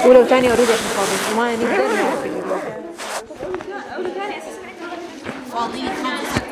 اولى وثانيه اوريدي احنا فاضيين وما نقدر نعرف الواحد فاضيين خمسة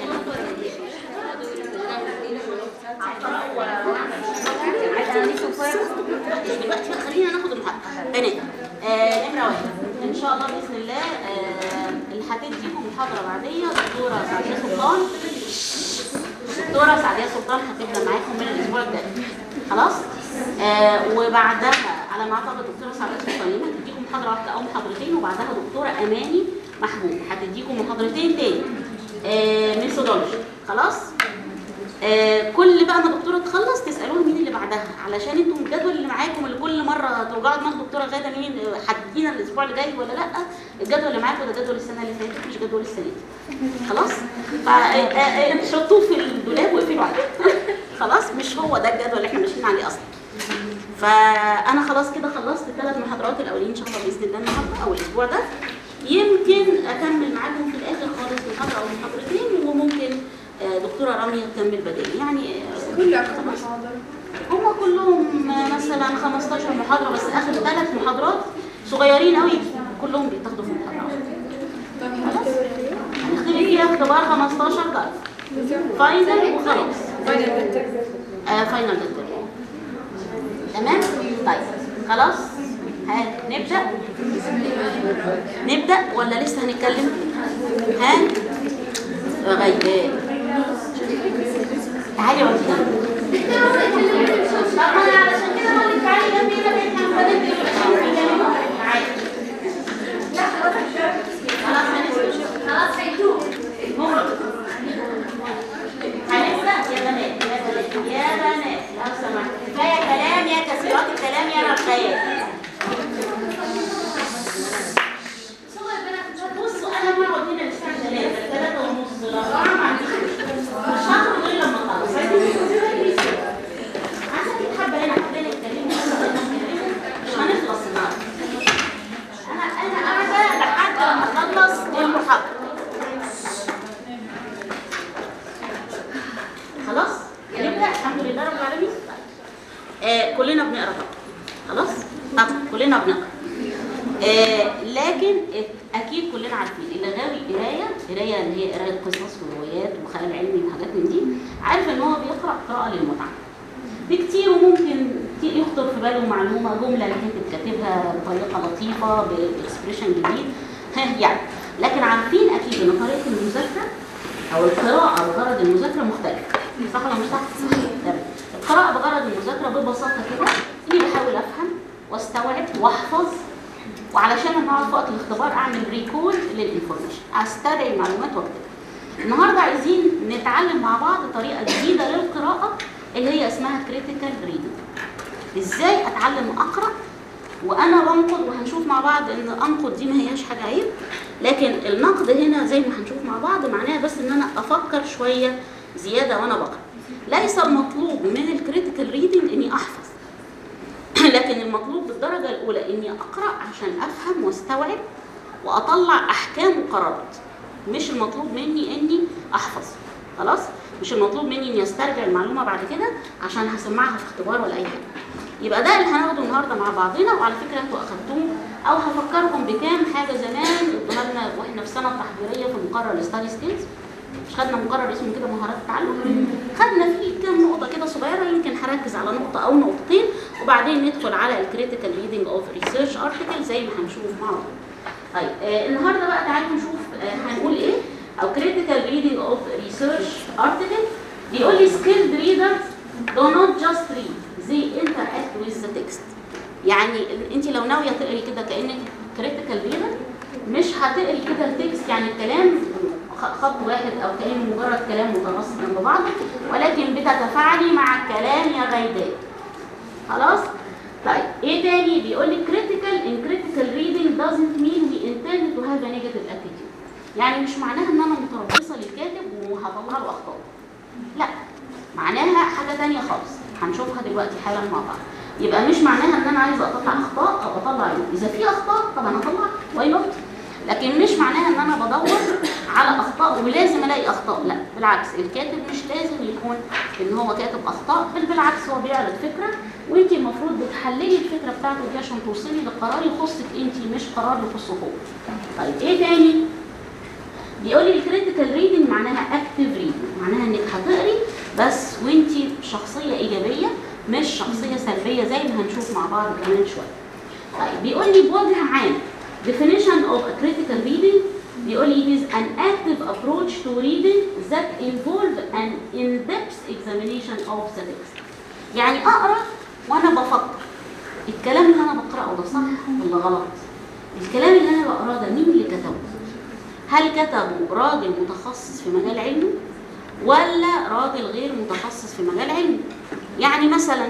دلوقتي بقى خلينا ناخد المحاضرة بنات آه نمرة واحد ان شاء الله باذن الله آه اللي هتديكم محاضرة بعدية دكتورة سعدية سلطان دكتورة سعدية سلطان هتبدأ معاكم من الاسبوع الجاي خلاص آه وبعدها على ما اعتقد دكتورة سعدية سلطان يمكن هتديكم محاضرة واحدة او محاضرتين وبعدها دكتورة اماني محبوب هتديكم محاضرتين تاني آه ميثودولوجي خلاص آه كل بقى ما دكتوره تخلص تسالوها مين اللي بعدها علشان انتوا الجدول اللي معاكم اللي كل مره ترجعوا دماغ دكتوره غاده مين حددينا الاسبوع اللي جاي ولا لا الجدول اللي معاكم ده جدول السنه اللي فاتت مش جدول السنه دي خلاص فحطوه في الدولاب واقفلوا عليه خلاص مش هو ده الجدول اللي احنا ماشيين عليه اصلا فانا خلاص كده خلصت الثلاث محاضرات الاولين ان شاء الله باذن الله النهارده او الاسبوع ده يمكن اكمل معاكم في الاخر خالص محاضره او محاضرتين وممكن آه، دكتوره راميه تكمل بدالي يعني آه، كلها كم محاضرة؟ هم كلهم آه، مثلا 15 محاضره بس اخر ثلاث محاضرات صغيرين قوي كلهم بيتاخدوا في محاضره طب هنختبر فيه؟ هنختبر فيها اختبار 15 درجه فاينل وخلاص فاينل بالترم. آه فاينل دكتور تمام طيب خلاص ها نبدا نبدا ولا لسه هنتكلم ها غيبان تعالي اقعدي جنبي طب ما انا علشان كده بقول لك تعالي جنبي كده بقيت هنفضل تعالي خلاص هنسكت خلاص هيتوب هنبدأ يا بنات يا بنات يا بنات لو سمحت كفاية كلام يا كثيرات الكلام يا رغايات بصوا انا بقعد هنا للساعة 3 3 ونص ل 4 ما عنديش مشكلة. مش هخرج غير لما اخلص عشان كده حابة هنا حابة هنا تتكلموا مش هنخلص النهارده انا انا قاعدة لحد لما اخلص المحاضرة خلاص نبدا الحمد لله رب العالمين آه كلنا بنقرا طبعا خلاص طبعا كلنا بنقرا آه لكن اكيد كلنا عارفين اللي غاوي قرايه قرايه اللي هي قرايه قصص وروايات وخيال علمي وحاجات من دي عارف ان هو بيقرا قراءه للمتعه بكتير وممكن ت- يخطر في باله معلومه جمله اللي كانت كاتبها بطريقه لطيفه باكسبريشن جديد ها يعني لكن عارفين اكيد ان طريقه المذاكره او القراءه بغرض المذاكره مختلفه صح ولا مش صح؟ تمام القراءه بغرض المذاكره ببساطه كده اني بحاول افهم واستوعب واحفظ وعلشان لما اقعد في وقت الاختبار اعمل ريكول للانفورميشن استدعي المعلومات واكتبها النهارده عايزين نتعلم مع بعض طريقه جديده للقراءه اللي هي اسمها كريتيكال ريدنج ازاي اتعلم اقرا وانا بنقد وهنشوف مع بعض ان انقد دي ما هياش حاجه عيب لكن النقد هنا زي ما هنشوف مع بعض معناه بس ان انا افكر شويه زياده وانا بقرا ليس المطلوب من الكريتيكال ريدنج اني احفظ لكن المطلوب بالدرجه الاولى اني اقرا عشان افهم واستوعب واطلع احكام وقرارات مش المطلوب مني اني احفظ خلاص مش المطلوب مني اني استرجع المعلومه بعد كده عشان هسمعها في اختبار ولا اي حاجه يبقى ده اللي هناخده النهارده مع بعضنا وعلى فكره انتوا اخدتوه او هفكركم بكام حاجه زمان ادوها لنا واحنا في سنه تحضيريه في مقرر الستادي سكيلز مش خدنا مقرر اسمه كده مهارات التعلم خدنا فيه كام نقطه كده صغيره يمكن هركز على نقطه او نقطتين وبعدين ندخل على الكريتيكال ريدنج اوف ريسيرش ارتكل زي ما هنشوف مع بعض طيب آه النهارده بقى تعالوا نشوف آه هنقول ايه او critical reading of research article بيقول لي skilled readers do not just read they interact with the text يعني انت لو ناويه تقري كده كانك critical reader مش هتقري كده التكست يعني الكلام خ- خط واحد او كانه مجرد كلام متناسق جنب بعضه ولكن بتتفاعلي مع الكلام يا غيداء خلاص طيب ايه تاني بيقول لي critical in critical reading doesn't mean we intend to have a negative attitude يعني مش معناها ان انا متربصه للكاتب وهطلع له اخطاء لا معناها حاجه تانية خالص هنشوفها دلوقتي حالا مع بعض يبقى مش معناها ان انا عايزه اطلع اخطاء او اطلع عيوب اذا في اخطاء طبعا اطلع واي نوت لكن مش معناها ان انا بدور على اخطاء ولازم الاقي اخطاء لا بالعكس الكاتب مش لازم يكون ان هو كاتب اخطاء بل بالعكس هو بيعرض فكره وانت المفروض بتحللي الفكره بتاعته دي عشان توصلي لقرار يخصك انت مش قرار يخصه هو طيب ايه تاني بيقول لي الكريتيكال ريدنج معناها اكتيف ريدنج معناها انك هتقري بس وانت شخصيه ايجابيه مش شخصيه سلبيه زي ما هنشوف مع بعض كمان شويه طيب بيقول لي بوجه عام definition of a critical reading بيقول لي it is an active approach to reading that involve an in-depth examination of the text يعني اقرا وانا بفكر الكلام اللي انا بقراه ده صح ولا غلط الكلام اللي انا بقراه ده مين اللي كتبه هل كتبه راجل متخصص في مجال علمي ولا راجل غير متخصص في مجال علمي يعني مثلا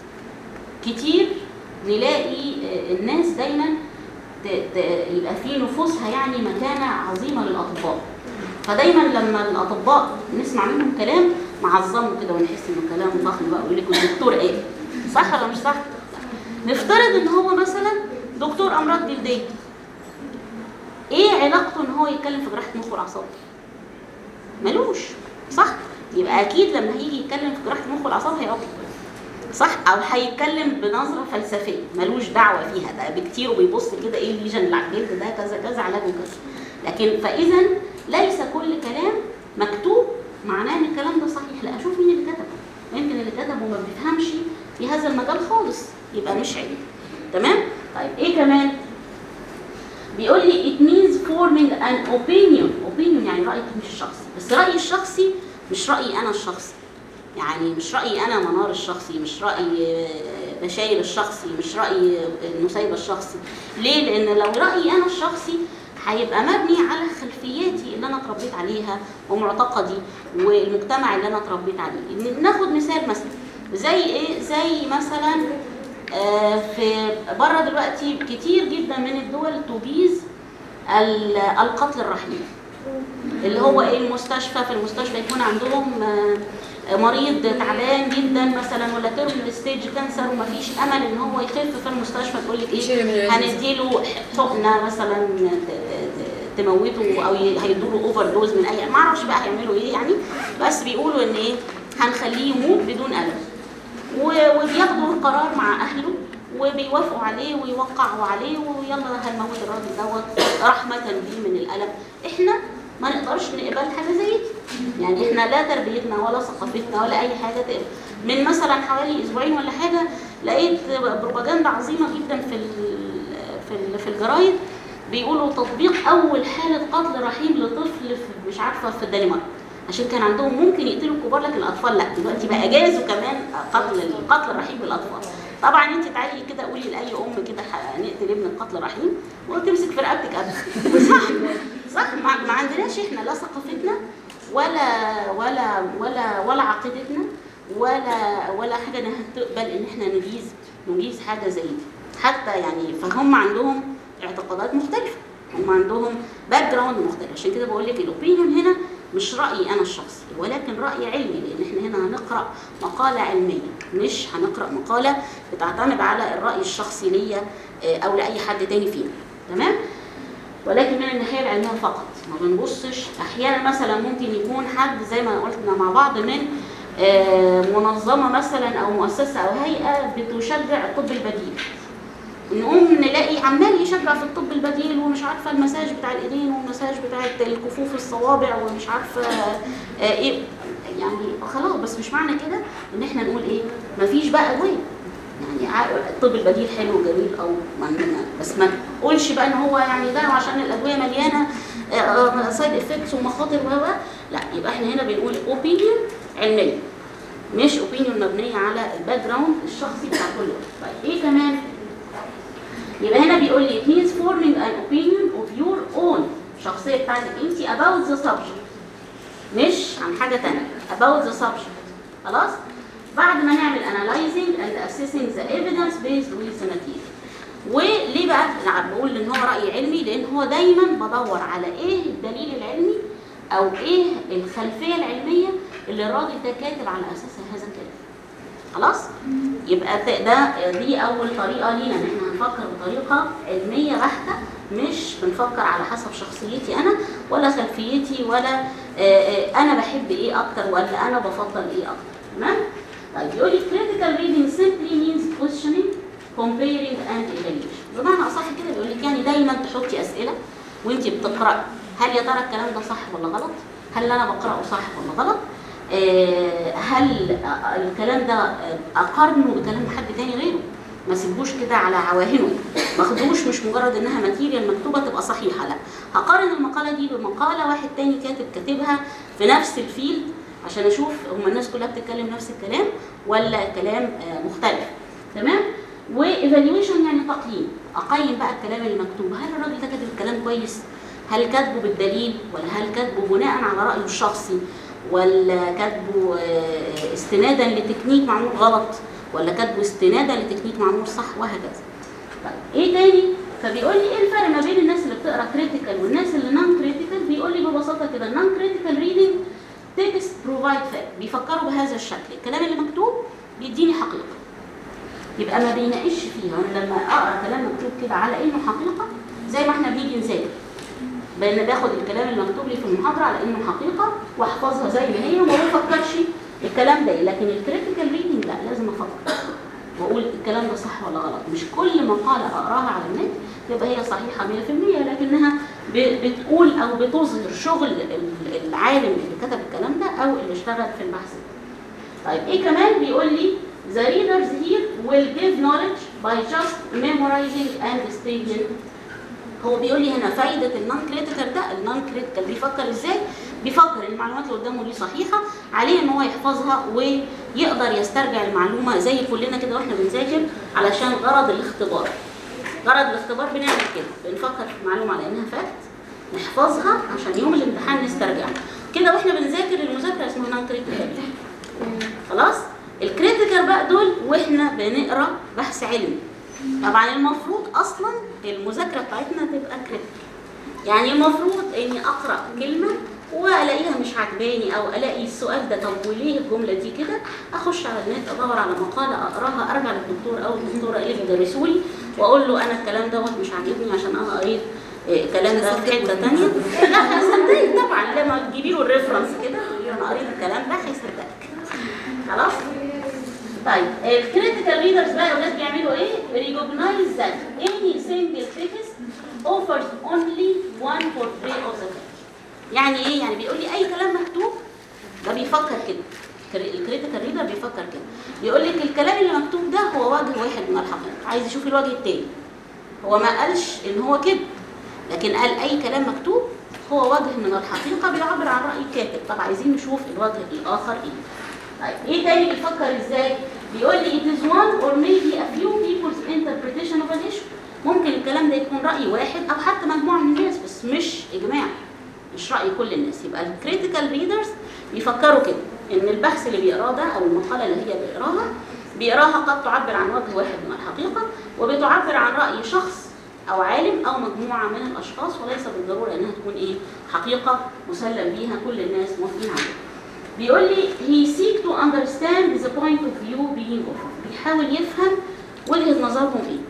كتير نلاقي آه، الناس دايما ت- ت- يبقى في نفوسها يعني مكانة عظيمة للأطباء فدايما لما الأطباء نسمع منهم كلام نعظمه كده ونحس إنه كلام فخم بقى ويقول لك الدكتور إيه صح ولا مش صح؟ نفترض إن هو مثلا دكتور أمراض جلدية إيه علاقته إن هو يتكلم في جراحة مخ والأعصاب؟ ملوش صح؟ يبقى أكيد لما هيجي يتكلم في جراحة المخ والأعصاب هيقف صح او هيتكلم بنظره فلسفيه ملوش دعوه فيها ده بكتير وبيبص كده ايه الليجن اللي على الجلد ده كذا كذا علاجه كذا لكن فاذا ليس كل كلام مكتوب معناه ان الكلام ده صحيح لا اشوف مين اللي كتبه يمكن اللي كتبه ما بيفهمش في هذا المجال خالص يبقى مش علم تمام طيب ايه كمان بيقول لي it means forming an opinion opinion يعني رأيك مش الشخصي بس رأيي الشخصي مش رأيي أنا الشخصي يعني مش رأيي أنا منار الشخصي مش رأي آه، بشاير الشخصي مش رأي المسيبة الشخصي ليه؟ لأن لو رأيي أنا الشخصي هيبقى مبني على خلفياتي اللي أنا اتربيت عليها ومعتقدي والمجتمع اللي أنا اتربيت عليه ناخد مثال مثلا زي إيه؟ زي مثلا آه، في بره دلوقتي كتير جدا من الدول تجيز ال- القتل الرحيم اللي هو ايه المستشفى في المستشفى يكون عندهم آه، مريض تعبان جدا مثلا ولا تيرمينال ستيج كانسر ومفيش امل ان هو يخف في المستشفى تقول لك يشيله من ايه العزيز. هنديله حقنه مثلا ت- ت- تموته او ي- هيدوا له اوفر دوز من اي ما اعرفش بقى هيعملوا ايه يعني بس بيقولوا ان ايه هنخليه يموت بدون الم و- وبياخدوا القرار مع اهله وبيوافقوا عليه ويوقعوا عليه ويلا هنموت الراجل دوت رحمه بيه من الالم احنا ما نقدرش نقبل حاجه زي دي يعني احنا لا تربيتنا ولا ثقافتنا ولا اي حاجه تقبل من مثلا حوالي اسبوعين ولا حاجه لقيت بروباجندا عظيمه جدا في ال- في ال- في الجرايد بيقولوا تطبيق اول حاله قتل رحيم لطفل في مش عارفه في الدنمارك عشان كان عندهم ممكن يقتلوا الكبار لكن الاطفال لا دلوقتي بقى جازوا كمان قتل القتل الرحيم بالاطفال طبعا انت تعالي كده قولي لاي ام كده هنقتل ابن القتل رحيم وتمسك في رقبتك قبل صح صح ما, ما عندناش احنا لا ثقافتنا ولا ولا ولا ولا عقيدتنا ولا ولا حاجه انها تقبل ان احنا نجيز نجيز حاجه زي دي حتى يعني فهم عندهم اعتقادات مختلفه هم عندهم باك جراوند مختلف عشان كده بقول لك الاوبينيون هنا مش رايي انا الشخصي ولكن راي علمي لان احنا هنا هنقرا مقاله علميه مش هنقرا مقاله بتعتمد على الراي الشخصي ليا آه، او لاي حد تاني فينا تمام ولكن من الناحيه العلميه فقط ما بنبصش احيانا مثلا ممكن يكون حد زي ما قلنا مع بعض من آه، منظمه مثلا او مؤسسه او هيئه بتشجع الطب البديل نقوم نلاقي عمال يشجع في الطب البديل ومش عارفه المساج بتاع الايدين والمساج بتاع الكفوف الصوابع ومش عارفه آه، ايه يعني خلاص بس مش معنى كده ان احنا نقول ايه مفيش بقى ادويه يعني ع- الطب البديل حلو وجميل او ما عندنا بس ما تقولش بقى ان هو يعني ده عشان الادويه مليانه سايد افكتس ومخاطر و و. لا يبقى احنا هنا بنقول اوبينيون علميه مش اوبينيون مبنيه على الباك جراوند الشخصي بتاع كل واحد طيب ايه كمان يبقى هنا بيقول لي it means forming an opinion of your own الشخصيه بتاعتك انت about the subject مش عن حاجه تانية about the subject خلاص بعد ما نعمل analyzing and assessing the evidence based with the material وليه بقى أنا بقول ان هو راي علمي لان هو دايما بدور على ايه الدليل العلمي او ايه الخلفيه العلميه اللي الراجل ده كاتب على اساسها هذا الكلام خلاص يبقى ده- ده دي اول طريقه لينا ان احنا بنفكر بطريقه علميه بحته مش بنفكر على حسب شخصيتي انا ولا خلفيتي ولا آه، آه، انا بحب ايه اكتر ولا انا بفضل ايه اكتر تمام طيب يقول لي critical reading simply means questioning comparing and evaluation بمعنى اصح كده بيقول لك يعني دايما تحطي اسئله وانت بتقراي هل يا ترى الكلام ده صح ولا غلط هل اللي انا بقراه صح ولا غلط آه، هل آه، الكلام ده آه، اقارنه بكلام حد تاني غيره ما سيبوش كده على عواهنه ما خدوش مش مجرد انها ماتيريال مكتوبه تبقى صحيحه لا هقارن المقاله دي بمقاله واحد تاني كاتب كاتبها في نفس الفيلد عشان اشوف هم الناس كلها بتتكلم نفس الكلام ولا كلام آه، مختلف تمام وايفالويشن يعني تقييم اقيم بقى الكلام اللي مكتوب هل الراجل ده كاتب الكلام كويس هل كاتبه بالدليل ولا هل كاتبه بناء على رايه الشخصي ولا كاتبه آه، استنادا لتكنيك معمول غلط ولا كاتبه استنادا لتكنيك معمول صح وهكذا طيب ايه تاني فبيقول لي ايه الفرق ما بين الناس اللي بتقرا كريتيكال والناس اللي نون كريتيكال بيقول لي ببساطه كده النون كريتيكال ريدنج تكست بروفايد فاكت بيفكروا بهذا الشكل الكلام اللي مكتوب بيديني حقيقه يبقى ما بيناقش فيها انا لما اقرا كلام مكتوب كده على انه حقيقه زي ما احنا بنيجي نذاكر بان باخد الكلام اللي مكتوب لي في المحاضره على انه حقيقه واحفظها زي ما هي وما بفكرش الكلام ده إيه. لكن الكريتيكال ريدنج لا لازم افكر واقول الكلام ده صح ولا غلط مش كل مقاله اقراها على النت تبقى هي صحيحه 100% لكنها ب- بتقول او بتظهر شغل ال- العالم اللي كتب الكلام ده او اللي اشتغل في البحث ده. طيب ايه كمان بيقول لي the readers here will give knowledge by just memorizing and stating هو بيقول لي هنا فايده النون كريتيكال ده النون كريتيكال بيفكر ازاي بيفكر المعلومات اللي قدامه دي صحيحه عليه ان هو يحفظها ويقدر يسترجع المعلومه زي كلنا كده واحنا بنذاكر علشان غرض الاختبار غرض الاختبار بنعمل كده بنفكر في المعلومه على انها فاكت نحفظها عشان يوم الامتحان نسترجعها كده واحنا بنذاكر المذاكره اسمها نون كريتيكال خلاص الكريتيكال بقى دول واحنا بنقرا بحث علمي طبعا المفروض اصلا المذاكره بتاعتنا تبقى كريتيكال يعني المفروض اني اقرا كلمه والاقيها مش عجباني او الاقي السؤال ده طب وليه الجمله دي كده اخش على النت ادور على مقاله اقراها ارجع للدكتور او الدكتوره اللي بيدرسوا لي واقول له انا الكلام دوت مش عاجبني عشان انا قريت إيه، الكلام ده في حته ثانيه لا صدقني طبعا لما تجيبي له الريفرنس كده تقولي له انا قريت الكلام ده هيصدقك خلاص طيب الكريتيكال ريدرز بقى يا ولاد بيعملوا ايه؟ recognize that any single text offers only one portrait of the fact. يعني ايه؟ يعني بيقول لي اي كلام مكتوب ده بيفكر كده الكريتيكال ريدر بيفكر كده بيقول لك الكلام اللي مكتوب ده هو وجه واحد من الحقيقه عايز يشوف الوجه التاني هو ما قالش ان هو كده لكن قال اي كلام مكتوب هو وجه من الحقيقه بيعبر عن راي الكاتب طب عايزين نشوف الوجه الاخر ايه طيب ايه تاني بيفكر ازاي بيقول لي it is one or maybe a few people's interpretation of an issue ممكن الكلام ده يكون راي واحد او حتى مجموعه من الناس بس مش اجماع مش راي كل الناس يبقى الكريتيكال ريدرز بيفكروا كده ان البحث اللي بيقراه ده او المقاله اللي هي بيقراها بيقراها قد تعبر عن وجه واحد من الحقيقه وبتعبر عن راي شخص او عالم او مجموعه من الاشخاص وليس بالضروره انها تكون ايه حقيقه مسلم بيها كل الناس موافقين عليها بيقول لي he seek to understand the point of view being offered بيحاول يفهم وجهة نظرهم ايه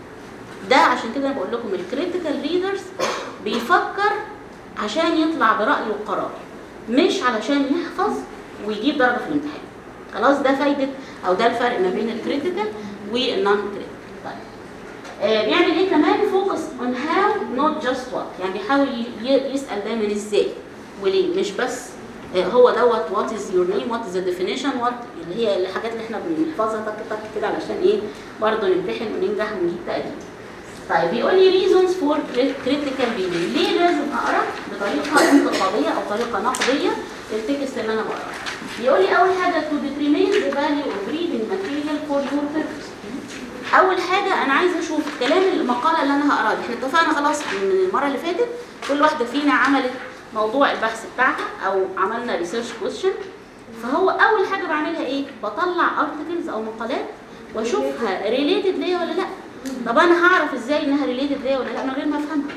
ده عشان كده انا بقول لكم الكريتيكال ريدرز بيفكر عشان يطلع برأيه وقرار مش علشان يحفظ ويجيب درجة في الامتحان خلاص ده فايدة او ده الفرق ما بين الكريتيكال والنون كريتيكال طيب آه بيعمل ايه كمان فوكس اون هاو نوت جاست وات يعني بيحاول ي- يسأل دايما ازاي وليه مش بس آه، هو دوت وات از يور نيم وات از ذا ديفينيشن وات اللي هي الحاجات اللي احنا بنحفظها تك تك كده علشان ايه برضه نمتحن وننجح ونجيب تقدير طيب بيقول لي reasons for critical reading ليه لازم اقرا بطريقه انتقاديه او طريقه نقديه التكست اللي انا بقراه بيقول لي اول حاجه to determine the value of reading material for your purpose اول حاجه انا عايزه اشوف كلام المقاله اللي انا هقراها دي. احنا اتفقنا خلاص من المره اللي فاتت كل واحده فينا عملت موضوع البحث بتاعها او عملنا ريسيرش كويشن فهو اول حاجه بعملها ايه بطلع ارتكلز او مقالات واشوفها ريليتد ليا ولا لا طب انا هعرف ازاي انها ريليتد ليا ولا لا من غير ما افهمها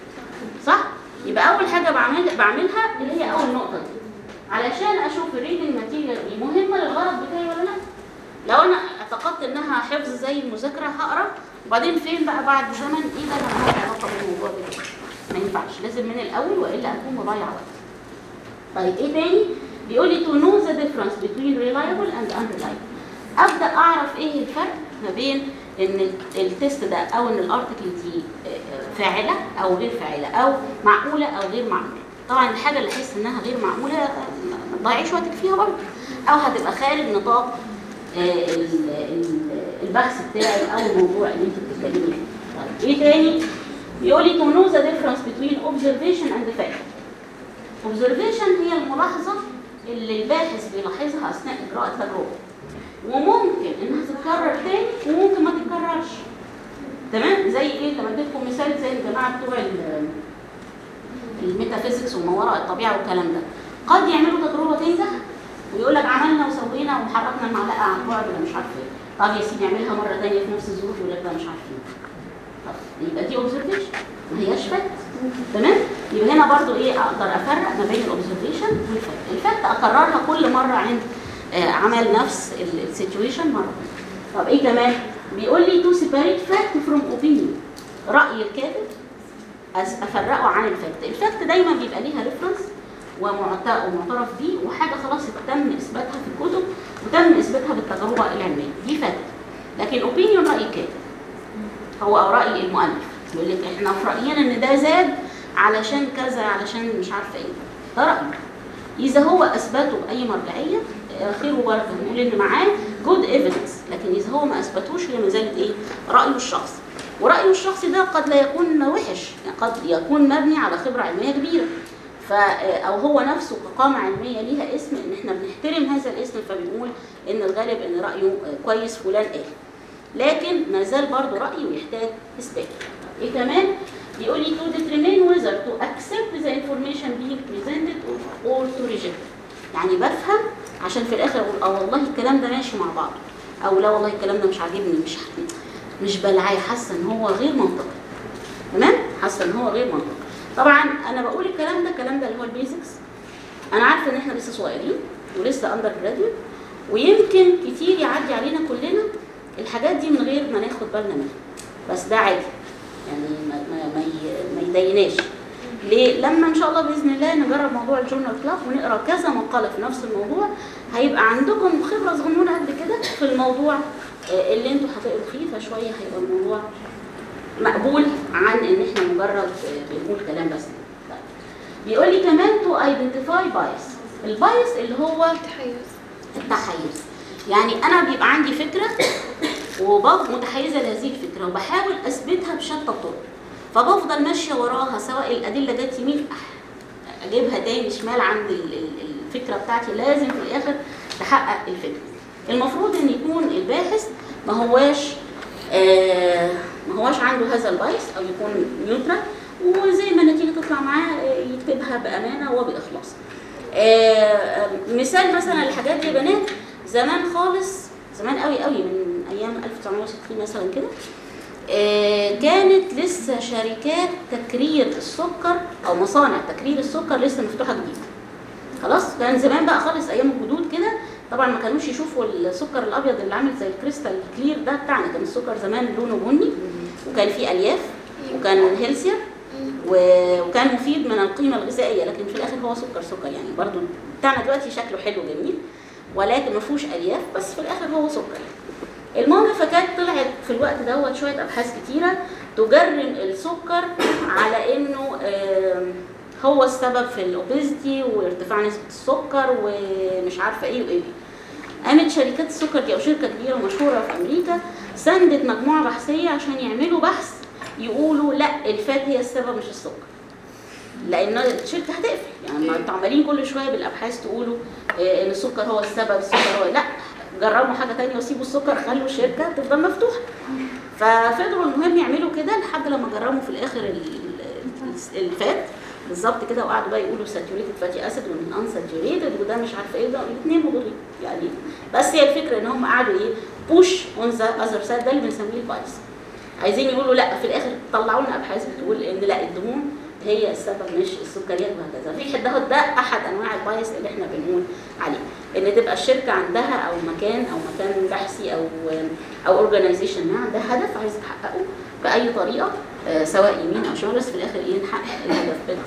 صح يبقى اول حاجه بعمل بعملها اللي هي اول نقطه دي علشان اشوف الريدنج ماتيريال دي مهمه للغرض بتاعي ولا لا لو انا اعتقدت انها حفظ زي المذاكره هقرا وبعدين فين بقى بعد زمن ايه ده انا مالي علاقه بالموضوع ده ما ينفعش لازم من الاول والا اكون بضيع وقت طيب ايه تاني بيقول لي to know the difference between reliable and unreliable ابدا اعرف ايه الفرق ما بين ان التست ده او ان الارتكل دي فاعله او غير فاعله او معقوله او غير معقوله طبعا الحاجه اللي احس انها غير معقوله ما تضيعيش وقتك فيها برضه او هتبقى خارج نطاق آه، ال- ال- البحث بتاعي او الموضوع اللي انت بتتكلمي فيه طيب ايه تاني بيقول لي to know the difference between observation and fact observation هي الملاحظه اللي الباحث بيلاحظها اثناء اجراء التجربه وممكن انها تتكرر تاني وممكن ما تتكررش تمام زي ايه لما اديتكم مثال زي الجماعه بتوع ال- الميتافيزيكس وما وراء الطبيعه والكلام ده قد يعملوا تجربه تنجح ويقول لك عملنا وسوينا وحركنا المعلقه على البعد ولا مش عارف ايه طب يا سيدي اعملها مره ثانيه في نفس الظروف يقول لك لا مش عارفين طب يبقى دي اوبزرفيشن ما هياش فاكت تمام يبقى هنا برضو ايه اقدر افرق ما بين الاوبزرفيشن والفاكت الفاكت اكررها كل مره عند آه، عمل نفس السيتويشن مره طب ايه كمان بيقول لي تو سيبريت فاكت فروم اوبينيون راي الكاتب أس- افرقه عن الفاكت الفاكت دايما بيبقى ليها ريفرنس ومعترف بيه وحاجه خلاص تم اثباتها في الكتب وتم اثباتها بالتجربه العلميه دي فاكت لكن اوبينيون راي الكاتب هو او راي المؤلف يقول لك احنا في راينا ان ده زاد علشان كذا علشان مش عارفه ايه ده رايه اذا هو اثبته باي مرجعيه آه، خير وبركه نقول ان معاه جود ايفيدنس لكن اذا هو ما اثبتوش هي ما زالت ايه رايه الشخصي ورايه الشخصي ده قد لا يكون وحش يعني قد يكون مبني على خبره علميه كبيره ف او هو نفسه كقامه علميه ليها اسم ان احنا بنحترم هذا الاسم فبنقول ان الغالب ان رايه آه، كويس فلان قال لكن ما زال برضه رايه يحتاج اثبات ايه كمان بيقول لي to determine whether to accept the information being presented or- or to reject يعني بفهم عشان في الاخر اقول اه والله الكلام ده ماشي مع بعض او لا والله الكلام ده مش عاجبني مش مش بلعاه حاسه ان هو غير منطقي تمام حاسه ان هو غير منطقي طبعا انا بقول الكلام ده الكلام ده اللي هو البيزكس انا عارفه ان احنا لسه صغيرين ولسه اندر جراديوت ويمكن كتير يعدي علينا كلنا الحاجات دي من غير ما ناخد بالنا منها بس ده عادي يعني ما, ما, ما, ي- ما يضايقناش ليه؟ لما ان شاء الله باذن الله نجرب موضوع الجورنال كلاب ونقرا كذا مقاله في نفس الموضوع هيبقى عندكم خبره صغنونه قد كده في الموضوع آه، اللي انتوا هتقروا فيه فشويه هيبقى الموضوع مقبول عن ان احنا مجرد آه، بنقول كلام بس طيب. بيقول لي كمان تو ايدنتيفاي بايس البايس اللي هو تحيز التحيز يعني انا بيبقى عندي فكره وبفضل متحيزه لهذه الفكره وبحاول اثبتها بشتى الطرق فبفضل ماشيه وراها سواء الادله جت يمين أح- اجيبها تاني شمال عند ال- ال- الفكره بتاعتي لازم في الاخر تحقق الفكره المفروض ان يكون الباحث ما هواش آه ما هواش عنده هذا البايس او يكون نيوترال وزي ما النتيجه تطلع معاه آه، يكتبها بامانه وباخلاص آه، مثال مثلا الحاجات دي يا بنات زمان خالص زمان قوي قوي من ايام 1960 مثلا كده آه، كانت لسه شركات تكرير السكر او مصانع تكرير السكر لسه مفتوحه جديد خلاص كان زمان بقى خالص ايام الجدود كده طبعا ما كانوش يشوفوا السكر الابيض اللي عامل زي الكريستال كلير ده بتاعنا كان السكر زمان لونه بني وكان فيه الياف وكان هيلثير و- وكان مفيد من القيمه الغذائيه لكن في الاخر هو سكر سكر يعني برضو بتاعنا دلوقتي شكله حلو جميل ولكن ما فيهوش الياف بس في الاخر هو سكر يعني. المهم فكانت طلعت في الوقت دوت شويه ابحاث كتيره تجرم السكر على انه آم، هو السبب في الاوبيزيتي وارتفاع نسبه السكر ومش عارفه ايه وايه قامت شركات السكر دي او شركه كبيره ومشهوره في امريكا سندت مجموعه بحثيه عشان يعملوا بحث يقولوا لا الفات هي السبب مش السكر لان الشركه هتقفل يعني ما انتوا عمالين كل شويه بالابحاث تقولوا آه، ان السكر هو السبب السكر هو لا جربوا حاجه تانية وسيبوا السكر خلوا الشركه تفضل مفتوحه ففضلوا المهم يعملوا كده لحد لما جربوا في الاخر ال- ال- الفات بالظبط كده وقعدوا بقى يقولوا ساتوريتد فاتي اسيد وان ساتوريتد وده مش عارفه ايه ده الاثنين مضرين يعني بس هي الفكره ان هم قعدوا ايه بوش اون ذا اذر سايد ده اللي بنسميه البايس عايزين يقولوا لا في الاخر طلعوا لنا ابحاث بتقول ان لا الدهون هي السبب مش السكريات وهكذا في حد ده احد انواع البايس اللي احنا بنقول عليه ان تبقى الشركه عندها او مكان او مكان بحثي او او اورجانيزيشن ما عندها هدف عايز تحققه باي طريقه آه، سواء يمين او شمال بس في الاخر ايه نحقق الهدف بتاعنا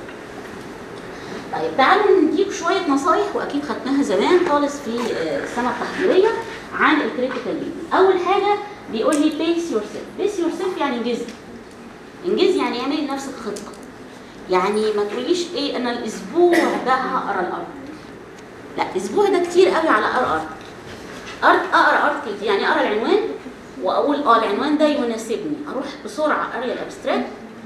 طيب تعالوا نديك شويه نصايح واكيد خدناها زمان خالص في آه، السنه التحضيريه عن الكريتيكال ريدنج اول حاجه بيقول لي بيس يور سيلف بيس يور سيلف يعني انجزي انجزي يعني اعملي لنفسك خطه يعني ما تقوليش ايه انا الاسبوع ده هقرا الارض لا الاسبوع ده كتير قوي على اقرا ارض ارض اقرا ارتكل دي يعني اقرا العنوان واقول اه العنوان ده يناسبني اروح بسرعه اقرا الابستراكت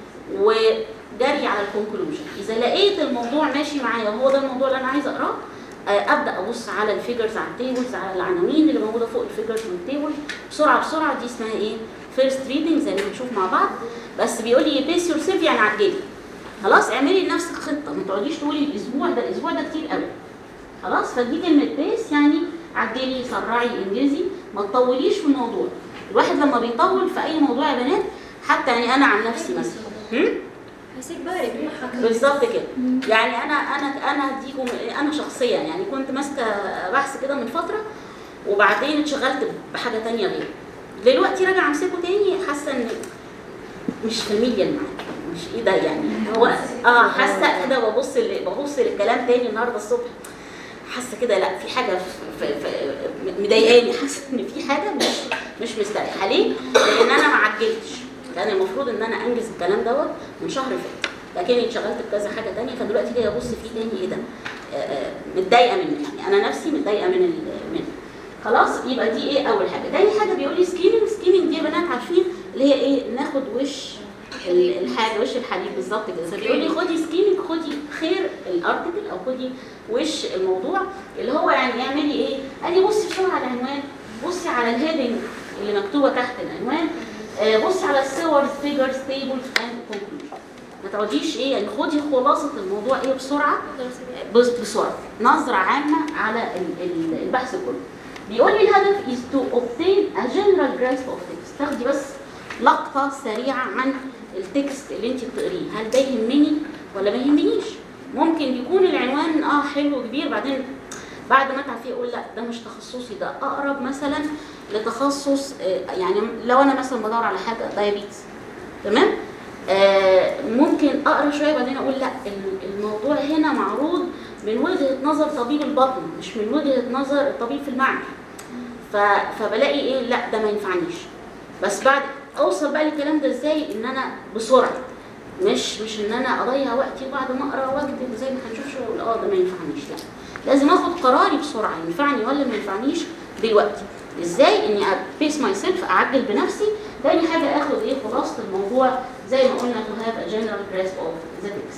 وجري على الكونكلوجن اذا لقيت الموضوع ماشي معايا وهو ده الموضوع اللي انا عايزه اقراه آه، ابدا ابص على الفيجرز على التيبلز على العناوين اللي موجوده فوق الفيجرز والتيبل بسرعه بسرعه دي اسمها ايه فيرست ريدنج زي ما بنشوف مع بعض بس بيقول لي بيس يور سيلف يعني عجلي خلاص اعملي لنفسك خطه ما تقعديش تقولي الاسبوع ده الاسبوع ده كتير قوي خلاص فدي كلمه بيس يعني عدلي سرعي انجزي ما تطوليش في الموضوع الواحد لما بيطول في اي موضوع يا بنات حتى يعني انا عن نفسي مثلا هم؟ حسيت بارد محك بالظبط كده يعني انا انا انا هديكم انا شخصيا يعني كنت ماسكه بحث كده من فتره وبعدين اتشغلت بحاجه تانية غيره دلوقتي راجعه امسكه تاني حاسه ان مش فاميليا معايا مش ايه ده يعني هو اه حاسه كده ببص ل- ببص للكلام تاني النهارده الصبح حاسه كده لا في حاجه في في في مضايقاني حاسه ان في حاجه مش مش مستريحه ليه؟ لان انا ما عجلتش كان المفروض ان انا انجز الكلام دوت من شهر فات لكني اتشغلت بكذا حاجه تانية فدلوقتي جايه ابص فيه تاني ايه ده؟ آه، آه، متضايقه منه يعني انا نفسي متضايقه من ال- منه خلاص يبقى دي ايه اول حاجه تاني حاجه بيقول لي سكيمنج سكيمنج دي يا بنات عارفين اللي هي ايه ناخد وش ال- الحاجه وش الحديد بالظبط كده فبيقول لي خدي سكيمنج خدي خير الارتكل او خدي وش الموضوع اللي هو يعني اعملي ايه قال لي بصي بسرعه على العنوان بصي على الهيدنج اللي مكتوبه تحت العنوان آه، بصي على الصور فيجرز تيبلز اند كونكلوجن ما تقعديش ايه يعني خدي خلاصه الموضوع ايه بسرعه بس بسرعه نظره عامه على ال- ال- البحث كله بيقول لي الهدف is to obtain a general grasp of text تاخدي بس لقطه سريعه عن التكست اللي انت بتقريه هل ده يهمني ولا ما يهمنيش ممكن يكون العنوان اه حلو كبير بعدين بعد ما اتعب فيه اقول لا ده مش تخصصي ده اقرب مثلا لتخصص آه، يعني لو انا مثلا بدور على حاجه دايابيتس تمام آه، ممكن اقرا شويه بعدين اقول لا ال- الموضوع هنا معروض من وجهه نظر طبيب البطن مش من وجهه نظر الطبيب في المعمل ف- فبلاقي ايه لا ده ما ينفعنيش بس بعد اوصل بقى للكلام ده ازاي ان انا بسرعه مش مش ان انا اضيع وقتي وبعد ما اقرا واكتب زي ما هنشوف شويه اقول اه ده ما ينفعنيش لا لازم اخد قراري بسرعه ينفعني ولا ما ينفعنيش دلوقتي ازاي اني بيس ماي سيلف اعجل بنفسي تاني حاجه اخد ايه خلاصه الموضوع زي ما قلنا to have a general grasp of the text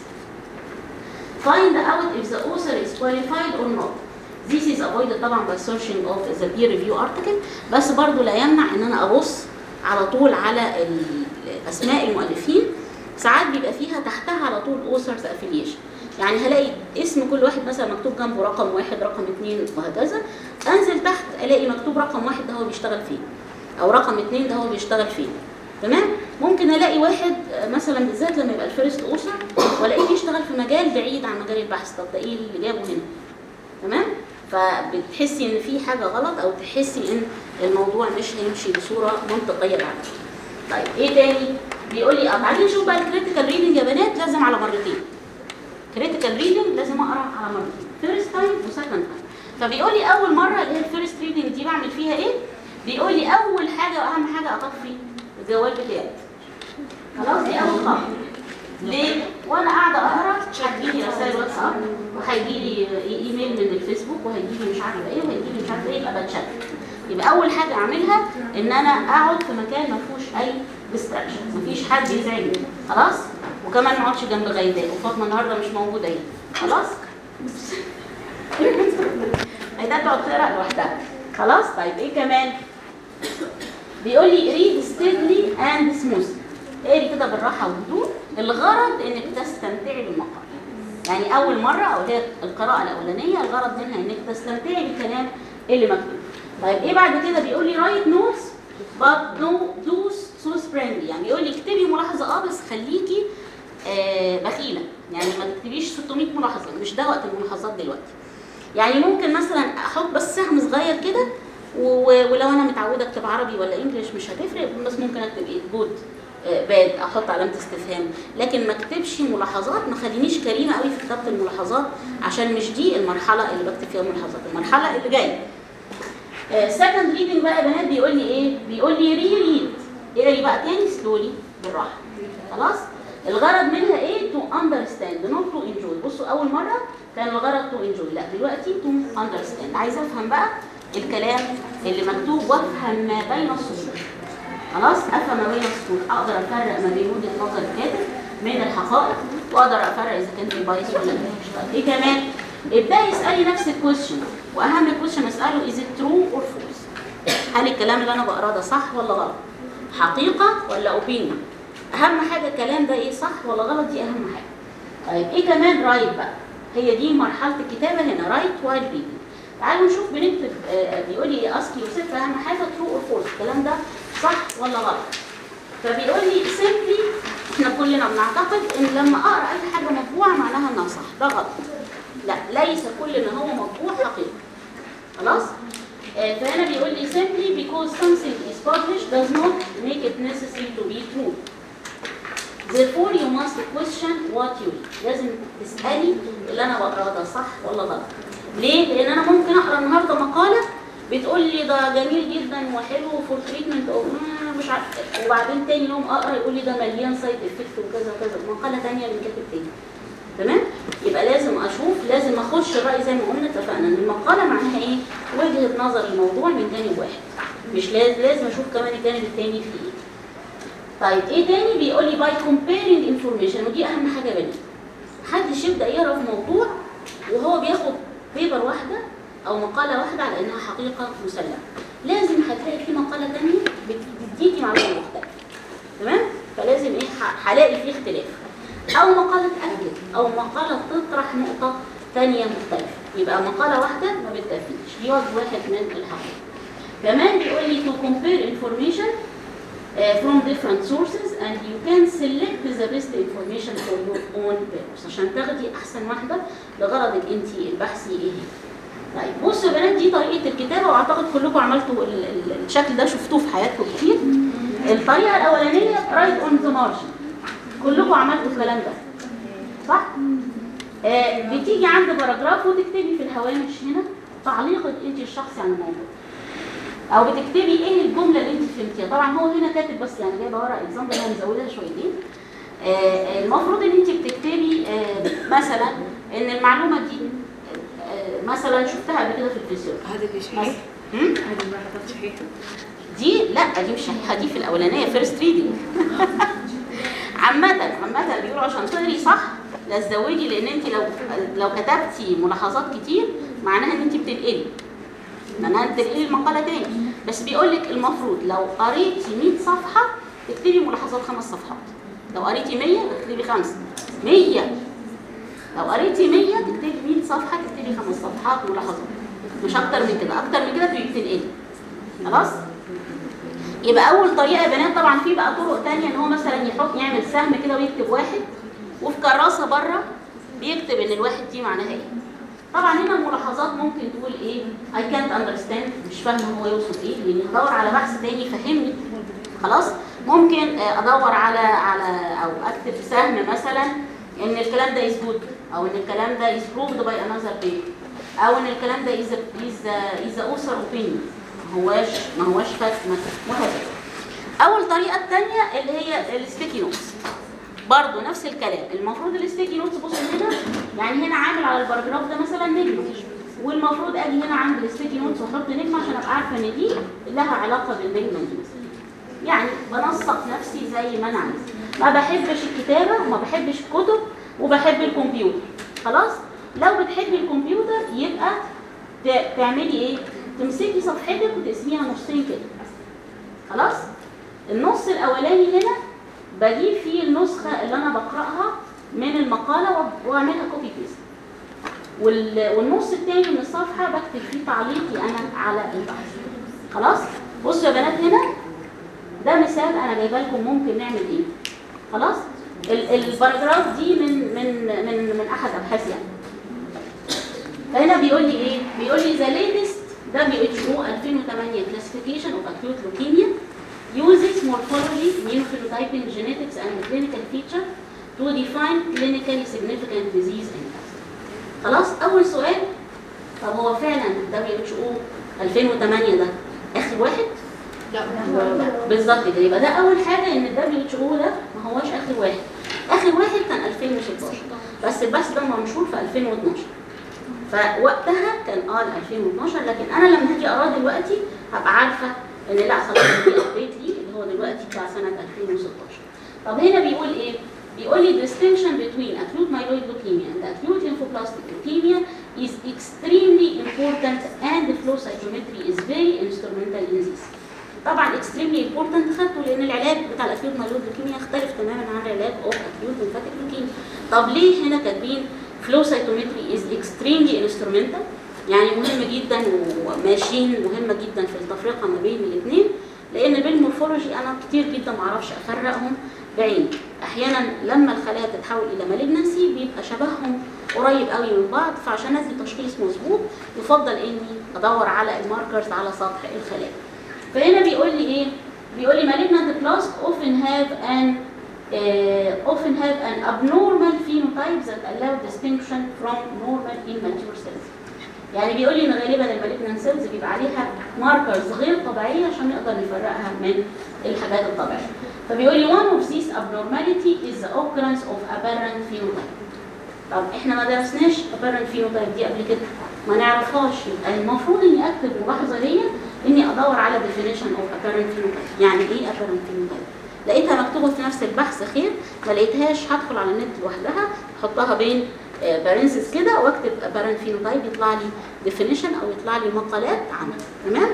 find out if the author is qualified or not this is avoided طبعا by searching of the peer review article بس برضو لا يمنع ان انا ابص على طول على ال- اسماء المؤلفين ساعات بيبقى فيها تحتها على طول authors affiliation يعني هلاقي اسم كل واحد مثلا مكتوب جنبه رقم واحد رقم اثنين وهكذا انزل تحت الاقي مكتوب رقم واحد ده هو بيشتغل فين او رقم اثنين ده هو بيشتغل فين تمام ممكن الاقي واحد آه، مثلا بالذات لما يبقى الفيرست اوثر والاقيه بيشتغل في مجال بعيد عن مجال البحث طب ده ايه اللي جابه هنا تمام فبتحسي ان في حاجه غلط او تحسي ان الموضوع مش هيمشي بصوره منطقيه بعد طيب ايه تاني بيقول لي اه تعالي نشوف بقى الكريتيكال ريدنج يا بنات لازم على مرتين كريتيكال ريدنج لازم اقرا على مرتين فيرست تايم وسكند تايم فبيقول لي اول مره اللي هي الفيرست ريدنج دي بعمل فيها ايه بيقول لي اول حاجه واهم حاجه اطفي الجوال بتاعي خلاص دي اول خطوه ليه؟ وانا قاعده اقرا هتجيلي رسائل واتساب وهيجيلي ايميل من الفيسبوك وهيجيلي مش عارفه ايه وهيجيلي مش عارفه ايه يبقى بتشتت يبقى اول حاجه اعملها ان انا اقعد في مكان ما فيهوش اي ديستراكشن مفيش حد يزعجني خلاص وكمان ما اقعدش جنب غيداء وفاطمه النهارده مش موجوده هنا خلاص غيداء تقعد تقرا لوحدها خلاص طيب ايه كمان بيقول لي ريد ستيدلي اند سموث اقري كده بالراحه وهدوء الغرض انك تستمتعي بالمقال يعني اول مره او هي القراءه الاولانيه الغرض منها انك تستمتعي بالكلام اللي مكتوب طيب ايه بعد كده بيقول لي رايت نوتس but no do so springly يعني بيقول لي اكتبي ملاحظه اه بس خليكي آه، بخيله يعني ما تكتبيش 600 ملاحظه مش ده وقت الملاحظات دلوقتي يعني ممكن مثلا احط بس سهم صغير كده و- ولو انا متعوده اكتب عربي ولا انجليش مش هتفرق بس ممكن اكتب ايه جود باد احط علامه استفهام لكن ما اكتبش ملاحظات ما خلينيش كريمه قوي في كتابه الملاحظات عشان مش دي المرحله اللي بكتب فيها ملاحظات المرحله اللي جايه سكند ريدنج بقى يا بنات بيقول لي ايه بيقول لي ري ريد اقري بقى تاني سلولي بالراحه خلاص الغرض منها ايه تو اندرستاند نوت تو انجوي بصوا اول مره كان الغرض تو انجوي لا دلوقتي تو اندرستاند عايزه افهم بقى الكلام اللي مكتوب وافهم ما بين السطور خلاص افهم ما بين السطور اقدر افرق ما بين وجهه نظر الكاتب من الحقائق واقدر افرق اذا كان في بايس ولا مفيش طيب ايه كمان ابداي اسالي نفس الكويشن واهم كويشن اساله از ترو اور فولس هل الكلام اللي انا بقراه ده صح ولا غلط حقيقه ولا اوبينيون اهم حاجه الكلام ده ايه صح ولا غلط دي اهم حاجه طيب ايه كمان رايت بقى هي دي مرحله الكتابه هنا رايت وايل ريدنج تعالوا نشوف بنكتب آه، بيقول لي اسكي يوسف اهم حاجه ترو اور فولس الكلام ده صح ولا غلط فبيقول لي سيمبلي احنا كلنا بنعتقد ان لما اقرا اي حاجه مطبوعه معناها انها صح ده غلط لا ليس كل ما هو مطبوع حقيقي خلاص آه، فهنا بيقول لي simply because something is published does not make it necessary to be true therefore you must question what you read لازم تسألي اللي أنا بقراه ده صح ولا غلط ليه؟ لأن أنا ممكن أقرأ النهاردة مقالة بتقول لي ده جميل جدا وحلو فور تريتمنت أو مش عارف وبعدين تاني يوم أقرأ يقول لي ده مليان سايد افكت وكذا وكذا مقالة تانية من كاتب تاني تمام يبقى لازم اشوف لازم اخش الراي زي ما قلنا اتفقنا ان المقاله معناها ايه وجهه نظر الموضوع من جانب واحد مش لازم لازم اشوف كمان الجانب التاني في ايه طيب ايه تاني بيقول لي باي comparing information ودي اهم حاجه بني محدش يبدا يقرا في موضوع وهو بياخد بيبر واحده او مقاله واحده على انها حقيقه مسلمه لازم هتلاقي في مقاله تانية بتديكي معلومه مختلفه تمام فلازم ايه ه- هلاقي فيه اختلاف او مقاله تاكد او مقاله تطرح نقطه تانية مختلفه يبقى مقاله واحده ما بتكفيش دي وجه واحد من الحقيقه كمان بيقول لي to compare information uh, from different sources and you can select the best information for your own purpose عشان تاخدي احسن واحده لغرضك انت البحثي ايه هي. طيب بصوا يا بنات دي طريقه الكتابه واعتقد كلكم عملتوا ال- ال- الشكل ده شفتوه في حياتكم كتير الطريقه الاولانيه رايت اون ذا مارجن كلكم عملتوا الكلام ده صح آه بتيجي عند باراجراف وتكتبي في الهوامش هنا تعليقك انت الشخصي عن الموضوع او بتكتبي ايه الجمله اللي انت فهمتيها طبعا هو هنا كاتب بس يعني جايبه ورقه اكزامبل انا مزودها شويتين آه، آه، المفروض ان انت بتكتبي آه، مثلا ان المعلومه دي آه، مثلا شفتها قبل كده في الفيسيولوجي هذا اللي مثلا صحيح هم؟ هذه الملاحظات صحيحة دي لا دي مش صحيحه دي في الاولانيه فيرست ريدنج عامة عامة بيقولوا عشان تقري صح لا تزودي لان انت لو لو كتبتي ملاحظات كتير معناها ان انت بتنقلي معناها بتنقلي المقالة تاني بس بيقول لك المفروض لو قريتي 100 صفحة تكتبي ملاحظات خمس صفحات لو قريتي 100 تكتبي خمسة 100 لو قريتي 100 تكتبي 100 صفحة تكتبي خمس صفحات ملاحظات مش اكتر من كده اكتر من كده تبقي بتنقلي خلاص يبقى اول طريقه يا بنات طبعا في بقى طرق تانية ان هو مثلا يحط يعمل سهم كده ويكتب واحد وفي كراسه بره بيكتب ان الواحد دي معناها ايه طبعا هنا الملاحظات ممكن تقول ايه I can't understand مش فاهمه هو يقصد ايه لان ادور على بحث تاني يفهمني خلاص ممكن آه، ادور على على او اكتب سهم مثلا ان الكلام ده is good او ان الكلام ده is proved by another paper او ان الكلام ده is a, is a, is a author opinion ما هواش ما هواش فاكت وهكذا اول طريقه الثانيه اللي هي الستيكي نوتس برضه نفس الكلام المفروض الستيكي نوتس بصوا هنا يعني هنا عامل على الباراجراف ده مثلا نجمه والمفروض اجي هنا عند الستيكي نوتس واحط نجمه عشان ابقى عارفه ان دي لها علاقه بالنجمه دي مثلا يعني بنسق نفسي زي ما انا عايزه ما بحبش الكتابه وما بحبش الكتب وبحب الكمبيوتر خلاص لو بتحبي الكمبيوتر يبقى ت- تعملي ايه تمسكي صفحتك وتقسميها نصين كده خلاص النص الاولاني هنا بجيب فيه النسخه اللي انا بقراها من المقاله وأب- واعملها كوبي بيست وال- والنص التاني من الصفحه بكتب فيه تعليقي انا على البحث خلاص بصوا يا بنات هنا ده مثال انا جايبه لكم ممكن نعمل ايه خلاص ال- الباراجراف دي من من من من احد ابحاث يعني فهنا بيقول لي ايه بيقول لي ذا ليتست WHO 2008 classification of acute leukemia uses morphology, immunophenotyping, genetics and clinical feature to define clinically significant disease impact. خلاص اول سؤال طب هو فعلا WHO 2008 ده اخر واحد لا بالظبط كده يبقى ده اول حاجه ان الدبليو اتش او ده ما هوش اخر واحد اخر واحد كان 2016 بس البحث ده منشور في 2012 فوقتها كان اه 2012 لكن انا لما هاجي اقراه دلوقتي هبقى عارفه ان لا خلاص في ابديت ليه اللي هو دلوقتي بتاع سنه 2016 طب هنا بيقول ايه؟ بيقول لي distinction between acute myeloid leukemia and acute lymphoblastic leukemia is extremely important and flow cytometry is very instrumental in this. طبعا extremely important خدته لان العلاج بتاع الاكيوت مايلود لوكيميا يختلف تماما عن العلاج اوف اكيوت ليمفاتيك لوكيميا طب ليه هنا كاتبين flow cytometry is extremely instrumental يعني مهم جدا وماشيين مهمه جدا في التفرقه ما بين الاثنين لان بالمورفولوجي انا كتير جدا ما اعرفش افرقهم بعيني احيانا لما الخلايا تتحول الى مالجنسي بيبقى شبههم قريب قوي من بعض فعشان ادي تشخيص مظبوط يفضل اني ادور على الماركرز على سطح الخلايا فهنا بيقول لي ايه بيقول لي malignant blast often have an uh, often have an abnormal phenotype that allow distinction from normal immature cells يعني بيقول لي ان غالبا المالجنان سيلز بيبقى عليها ماركرز غير طبيعيه عشان نقدر نفرقها من الحاجات الطبيعيه فبيقول لي one of these abnormality is the occurrence of aberrant phenotype طب احنا ما درسناش aberrant phenotype دي قبل كده ما نعرفهاش يبقى المفروض اني اكتب ملاحظه ليا اني ادور على definition of aberrant phenotype يعني ايه aberrant phenotype لقيتها مكتوبه في نفس البحث خير ما لقيتهاش هدخل على النت لوحدها احطها بين بارنسز كده واكتب ابارنت فينوتايب يطلع لي ديفينيشن او يطلع لي مقالات عنها تمام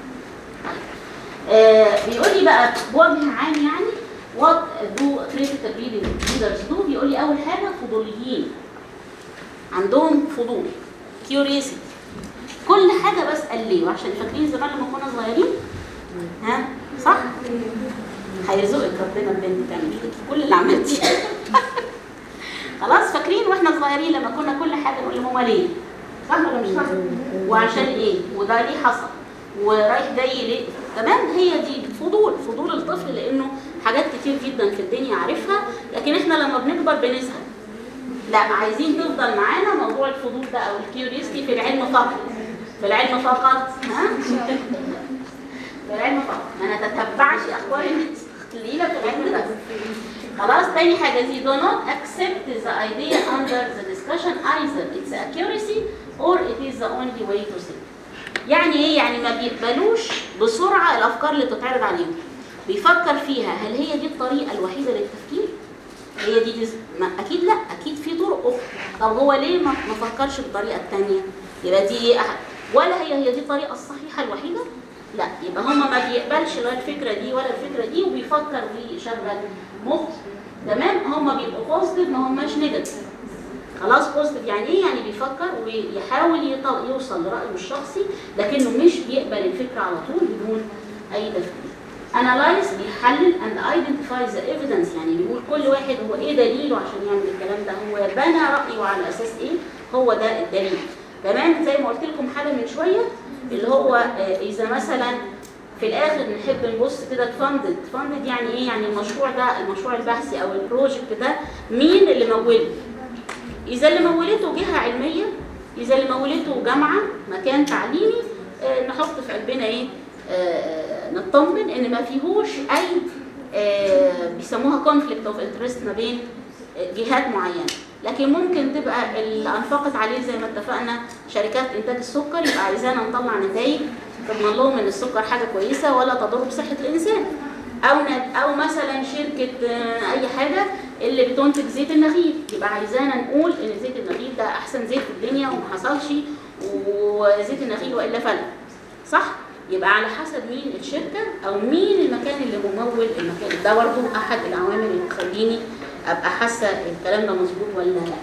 آه بيقول لي بقى بوجه عام يعني وات دو كريتيكال ليدرز دو بيقول لي اول حاجه فضوليين عندهم فضول كيوريوسيتي كل حاجه بسال ليه وعشان فاكرين زمان لما كنا صغيرين ها صح هيرزقك ربنا بنت تعمل فيكي كل اللي عملتيه خلاص فاكرين واحنا صغيرين لما كنا كل حاجه نقول لماما ليه صح ولا مش صح وعشان ايه وده ليه حصل ورايح جاي ليه تمام هي دي فضول فضول الطفل لانه حاجات كتير جدا في الدنيا عارفها لكن احنا لما بنكبر بنزهق لا عايزين تفضل معانا موضوع الفضول ده او الكيوريوستي في العلم فقط في العلم فقط ها في العلم فقط ما نتتبعش اخبار الناس خلينا في العلم بس خلاص تاني حاجة دي do not accept the idea under the discussion either its accuracy or it is the only way to think يعني ايه يعني ما بيقبلوش بسرعة الافكار اللي بتتعرض عليهم بيفكر فيها هل هي دي الطريقة الوحيدة للتفكير هي دي, دي ما اكيد لا اكيد في طرق اخرى طب هو ليه ما ما فكرش بالطريقة التانية يبقى دي أح- ولا هي هي دي الطريقة الصحيحة الوحيدة لا يبقى هما ما بيقبلش لا الفكرة دي ولا الفكرة دي وبيفكر ويشغل مخ تمام هما بيبقوا بوزيتيف ما هماش نيجاتيف خلاص بوزيتيف يعني ايه يعني بيفكر ويحاول يط- يوصل لرأيه الشخصي لكنه مش بيقبل الفكرة على طول بدون اي تفكير analyze بيحلل and identify the evidence يعني بيقول كل واحد هو ايه دليله عشان يعمل الكلام ده هو بنى رأيه على اساس ايه هو ده الدليل تمام زي ما قلت لكم حاجه من شويه اللي هو آه، اذا مثلا في الاخر نحب نبص كده فاندد فاندد يعني ايه يعني المشروع ده المشروع البحثي او البروجكت ده مين اللي موله اذا اللي مولته جهه علميه اذا اللي مولته جامعه مكان تعليمي آه، نحط في قلبنا ايه آه، نطمن ان ما فيهوش اي آه، بيسموها كونفليكت اوف انترست ما بين آه، جهات معينه لكن ممكن تبقى اللي انفقت عليه زي ما اتفقنا شركات انتاج السكر يبقى عايزانا نطلع نتائج تضمن لهم ان السكر حاجه كويسه ولا تضر بصحه الانسان او ند- او مثلا شركه آه، اي حاجه اللي بتنتج زيت النخيل يبقى عايزانا نقول ان زيت النخيل ده احسن زيت في الدنيا وما حصلش وزيت النخيل والا فلت صح يبقى على حسب مين الشركه او مين المكان اللي ممول المكان ده برضه احد العوامل اللي تخليني ابقى حاسه الكلام ده مظبوط ولا لا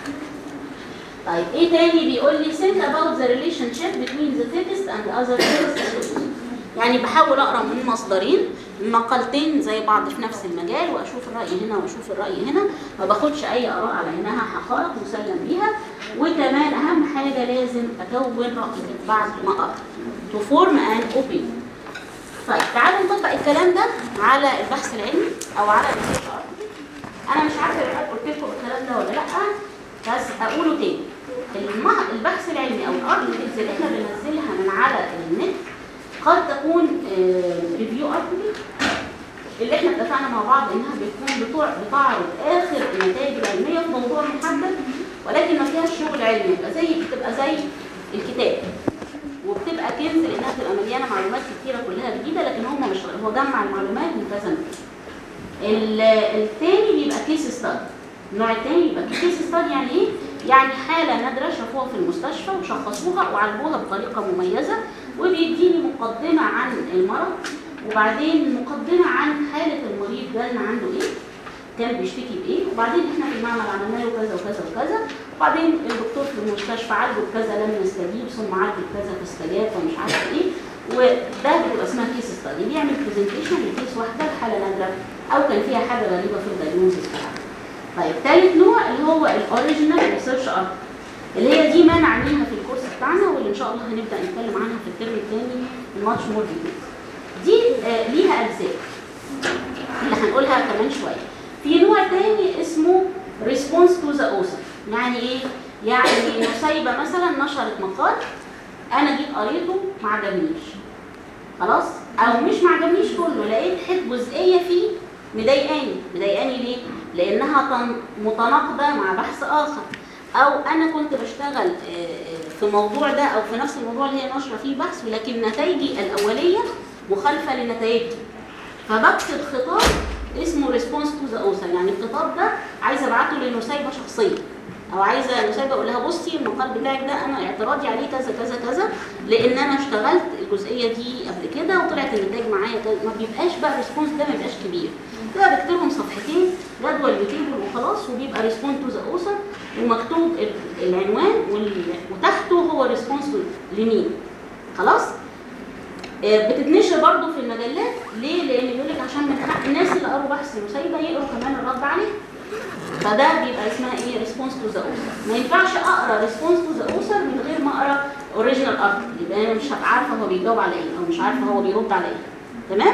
طيب ايه تاني بيقول لي think about the relationship between the text and other text يعني بحاول اقرا من مصدرين مقالتين زي بعض في نفس المجال واشوف الراي هنا واشوف الراي هنا ما باخدش اي اراء على انها حقائق مسلم بيها وكمان اهم حاجه لازم اكون رايي بعد ما اقرا to form an opinion طيب تعالوا نطبق الكلام ده على البحث العلمي او على الريسيرش article. انا مش عارفه إذا قلت لكم الكلام ده ولا لا بس اقوله تاني الم- البحث العلمي او الارتكلز اللي احنا بننزلها من على النت قد تكون ريفيو ارتكل اللي احنا اتفقنا مع بعض انها بتكون بتوع- بتعرض اخر النتائج العلميه في موضوع محدد ولكن ما فيهاش شغل علمي يبقى زي بتبقى زي الكتاب وبتبقى كنز لانها بتبقى مليانه معلومات كتيره كلها جديده لكن هم مش هو جمع المعلومات من كذا مكان. ال- التاني بيبقى كيس ستادي النوع التاني يبقى كيس ستادي يعني ايه؟ يعني حالة نادرة شافوها في المستشفى وشخصوها وعالجوها بطريقة مميزة وبيديني مقدمة عن المرض وبعدين مقدمة عن حالة المريض جالنا عنده ايه كان بيشتكي بايه وبعدين احنا في المعمل عملنا له كذا وكذا وكذا وبعدين الدكتور في المستشفى عالجه بكذا لم يستجيب ثم عالجه بكذا فاستجاب ومش عارف ايه وده بتبقى اسمها كيس ستادي بيعمل برزنتيشن لكيس واحده حاله نادره او كان فيها حاجه غريبه في الدايجنوزيس بتاعها. طيب ثالث نوع اللي هو الاوريجينال ريسيرش ارت اللي هي دي ما نعنيها في الكورس بتاعنا واللي ان شاء الله هنبدا نتكلم عنها في الترم الثاني الماتش مور ديتيلز. دي آه ليها اجزاء اللي هنقولها كمان شويه. في نوع تاني اسمه response to the author يعني ايه؟ يعني نسيبه مثلا نشرت مقال انا جيت قريته ما عجبنيش خلاص او مش ما عجبنيش كله لقيت حته جزئيه فيه مضايقاني مضايقاني ليه لانها تن- متناقضه مع بحث اخر او انا كنت بشتغل آه، آه، في الموضوع ده او في نفس الموضوع اللي هي ناشره فيه بحث ولكن نتائجي الاوليه مخالفه لنتائجي فبكتب خطاب اسمه ريسبونس تو ذا اوثر يعني الخطاب ده عايزه ابعته لنسيبه شخصيه او عايزه نسيبه اقول لها بصي المقال بتاعك ده انا اعتراضي عليه كذا كذا كذا لان انا اشتغلت الجزئيه دي قبل كده وطلعت النتائج معايا كذا ما بيبقاش بقى الريسبونس ده ما بيبقاش كبير كده بكتبهم صفحتين جدول بتيبل وخلاص وبيبقى ريسبونس تو ذا اوثر ومكتوب ال- العنوان وال- وتحته هو ريسبونس لمين خلاص آه، بتتنشر برضو في المجلات ليه؟ لان بيقول لك عشان من حق الناس اللي قروا بحث المسيبه يقروا كمان الرد عليه. فده بيبقى اسمها ايه؟ ريسبونس تو ذا اوثر. ما ينفعش اقرا ريسبونس تو ذا اوثر من غير ما اقرا اوريجينال ارتكل يبقى انا مش هبقى عارفه هو بيجاوب على ايه او مش عارفه هو بيرد على ايه. تمام؟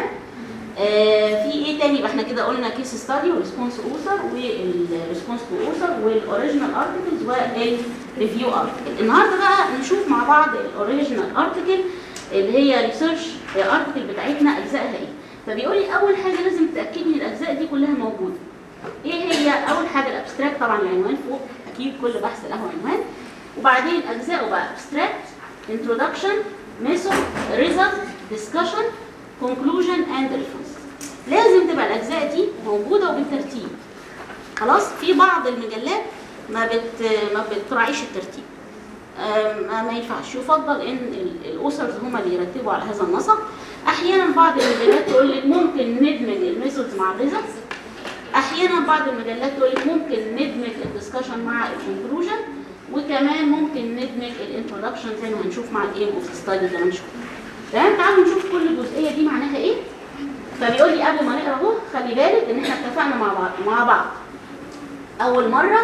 آه في ايه تاني يبقى احنا كده قلنا كيس ستادي وريسبونس اوثر والريسبونس تو اوثر والاوريجينال ارتكلز والريفيو ارتكل. النهارده بقى نشوف مع بعض الاوريجينال ارتكل اللي هي ريسيرش ارتكل بتاعتنا اجزائها ايه فبيقول لي اول حاجه لازم تتاكدي ان الاجزاء دي كلها موجوده ايه هي اول حاجه الابستراكت طبعا العنوان فوق اكيد كل بحث له عنوان وبعدين اجزاءه بقى abstract introduction method result discussion conclusion and reference لازم تبقى الاجزاء دي موجوده وبالترتيب خلاص في بعض المجلات ما بت ما بتراعيش الترتيب آم، ما ما ينفعش يفضل ان ال- الاسرز هم اللي يرتبوا على هذا النسق احيانا بعض المجلات تقول لك ممكن ندمج الميثودز مع الريزلتس احيانا بعض المجلات تقول لك ممكن ندمج الدسكشن مع الكونكلوجن وكمان ممكن ندمج الانترودكشن زي ما هنشوف مع الايم اوف ستادي زي ما نشوف تمام تعالوا نشوف كل جزئيه دي معناها ايه فبيقول لي قبل ما نقرا اهو خلي بالك ان احنا اتفقنا مع بعض مع بعض اول مره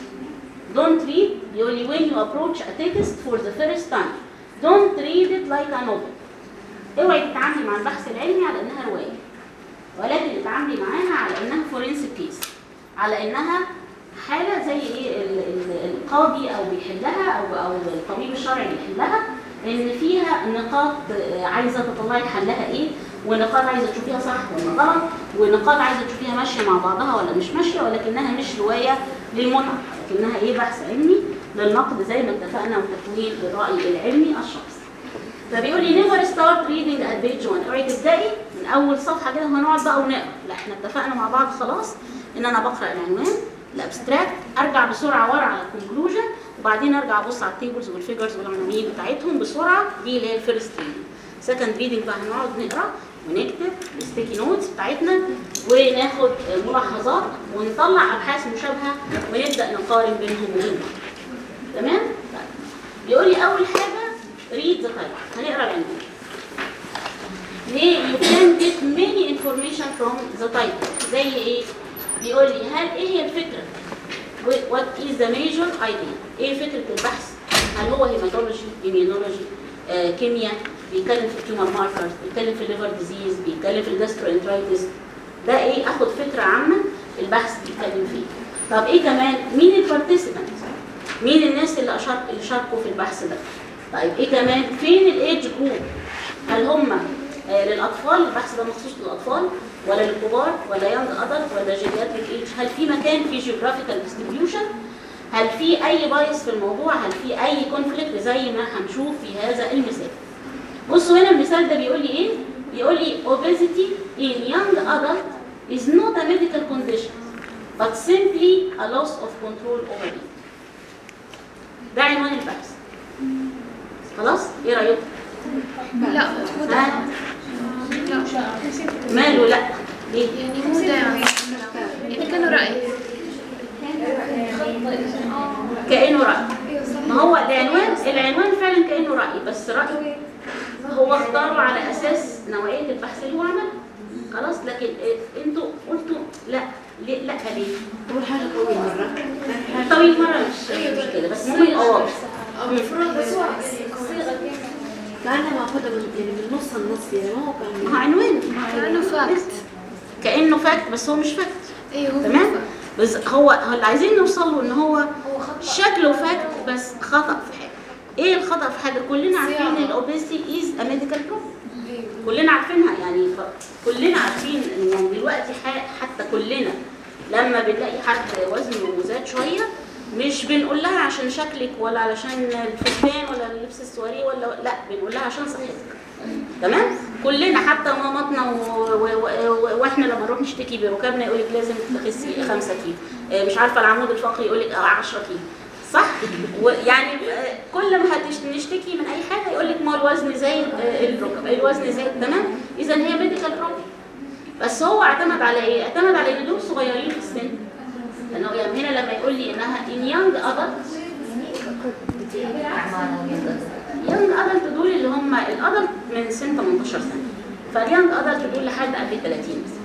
don't read بيقول لي when you approach a text for the first time don't read it like a novel اوعي تتعاملي مع البحث العلمي على انها روايه ولكن اتعاملي معاها على انها forensic case على انها حاله زي ايه ال- ال- القاضي او بيحلها او او الطبيب الشرعي بيحلها ان فيها نقاط آه، عايزه تطلعي حلها ايه ونقاط عايزه تشوفيها صح ولا غلط ونقاط عايزه تشوفيها ماشيه مع بعضها ولا مش ماشيه ولكنها مش روايه للمتعه لكنها ايه بحث علمي للنقد زي ما اتفقنا وتكوين الراي العلمي الشخصي فبيقول لي never start reading at page 1 اوعي تبدأي من اول صفحه كده وهنقعد بقى ونقرا لا احنا اتفقنا مع بعض خلاص ان انا بقرا العنوان الابستراكت ارجع بسرعه ورا على الكونكلوجن وبعدين ارجع ابص على التيبلز والفيجرز والعناوين بتاعتهم بسرعه دي اللي هي الفيرست ريدنج سكند ريدنج بقى هنقعد نقرا ونكتب الستيكي نوتس بتاعتنا وناخد ملاحظات ونطلع ابحاث مشابهه ونبدا نقارن بينهم وبين بعض تمام طيب. بيقول لي اول حاجه ريد ذا تايتل هنقرا العنوان ليه you can get many information from the title زي ايه بيقول لي هل ايه هي الفكره what is the major idea ايه فكره البحث هل هو هيماتولوجي immunology آه، كيمياء بيتكلم في التيومر ماركرز بيتكلم في الليفر ديزيز بيتكلم في الجاستروانترايتس ده ايه اخد فكره عامه البحث بيتكلم فيه طب ايه كمان مين البارتيسيبنت مين الناس اللي أشار... اللي شاركوا في البحث ده طيب ايه كمان فين الايدج جروب هل هم آه، للاطفال البحث ده مخصوص للاطفال ولا للكبار ولا يانج ادلت ولا جيرياتريك ايج هل في مكان في جيوغرافيكال ديستريبيوشن هل في اي بايس في الموضوع هل في اي كونفليكت زي ما هنشوف في هذا المثال بصوا هنا المثال ده بيقول لي ايه بيقول لي obesity in young adult is not a medical condition but simply a loss of control over it ده عنوان البحث خلاص ايه رايكم لا مو ده ها؟ لا ماله لا ليه يعني مو ده يعني يعني كانوا رأي كانه راي ما هو العنوان العنوان فعلا كانه راي بس راي هو اختاره على اساس نوعيه البحث اللي هو عمله خلاص لكن إيه، انتوا قلتوا لا ليه لا ليه أول حاجة طويل مرة ثاني حاجة طويل مره مش مش كده بس مهم يبقى واضح المفروض بس هو صيغة كأنها مأخوذة من يعني من نص النص يعني ما هو كان ما هو عنوان كأنه فاكت كانه فاكت بس هو مش فاكت ايوه هو تمام بس هو هو اللي عايزين نوصل له ان هو هو خطأ شكله فاكت بس خطا في حاجه ايه الخطا في حاجه كلنا عارفين ان الاوبيسيتي از ا ميديكال بروبلم كلنا عارفينها يعني ف- كلنا عارفين ان يعني دلوقتي ح- حتى كلنا لما بنلاقي حد وزنه زاد شويه مش بنقول لها عشان شكلك ولا علشان الفستان ولا اللبس السواري ولا لا بنقول لها عشان صحتك تمام كلنا حتى ماماتنا و... و... و... واحنا لما نروح نشتكي بركابنا يقول لك لازم تخسي 5 كيلو آه، مش عارفه العمود الفقري يقول لك 10 كيلو صح ويعني آه، كل ما هتشتكي من اي حاجه يقول لك ما الوزن زايد آه، الركب الوزن زايد تمام اذا هي ميديكال بروبلم بس هو اعتمد على ايه اعتمد على ان دول صغيرين في السن لانه يعني هنا لما يقول لي انها in young adults يانج ادلت دول اللي هم الادلت من سن 18 سنه فاليانج ادلت دول لحد قبل 30 مثلا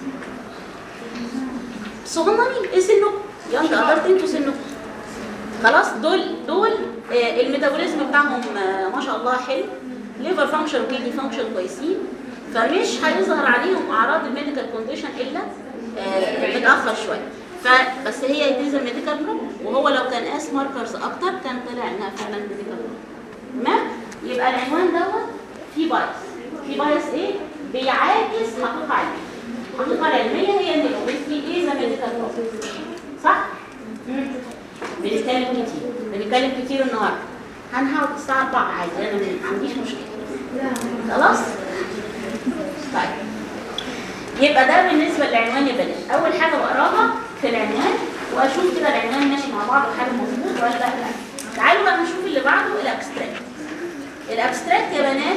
صغننين ايه سنكم يانج ادلت انتوا سنكم خلاص دول دول آه، الميتابوليزم بتاعهم آه، ما شاء الله حلو ليفر فانكشن وكيدني فانكشن كويسين فمش هيظهر عليهم اعراض الميديكال كونديشن الا آه، متاخر شويه فبس هي دي ميديكال بروبلم وهو لو كان قاس ماركرز اكتر كان طلع انها فعلا ميديكال بروبلم تمام يبقى العنوان دوت فيه بايس في بايس ايه بيعاكس حقيقه علميه الحقيقه العلميه هي ان الاوبيستي ايه ذا ميديكال بروبلم صح مم. بنتكلم كتير بنتكلم كتير النهارده هنحاول الساعه 4 عادي انا ما عنديش مشكله خلاص طيب يبقى ده بالنسبه للعنوان يا بنات اول حاجه بقراها في العنوان واشوف كده العنوان ماشي مع بعض وحاجه مظبوط ولا لا تعالوا بقى نشوف اللي بعده الابستراكت الابستراكت يا بنات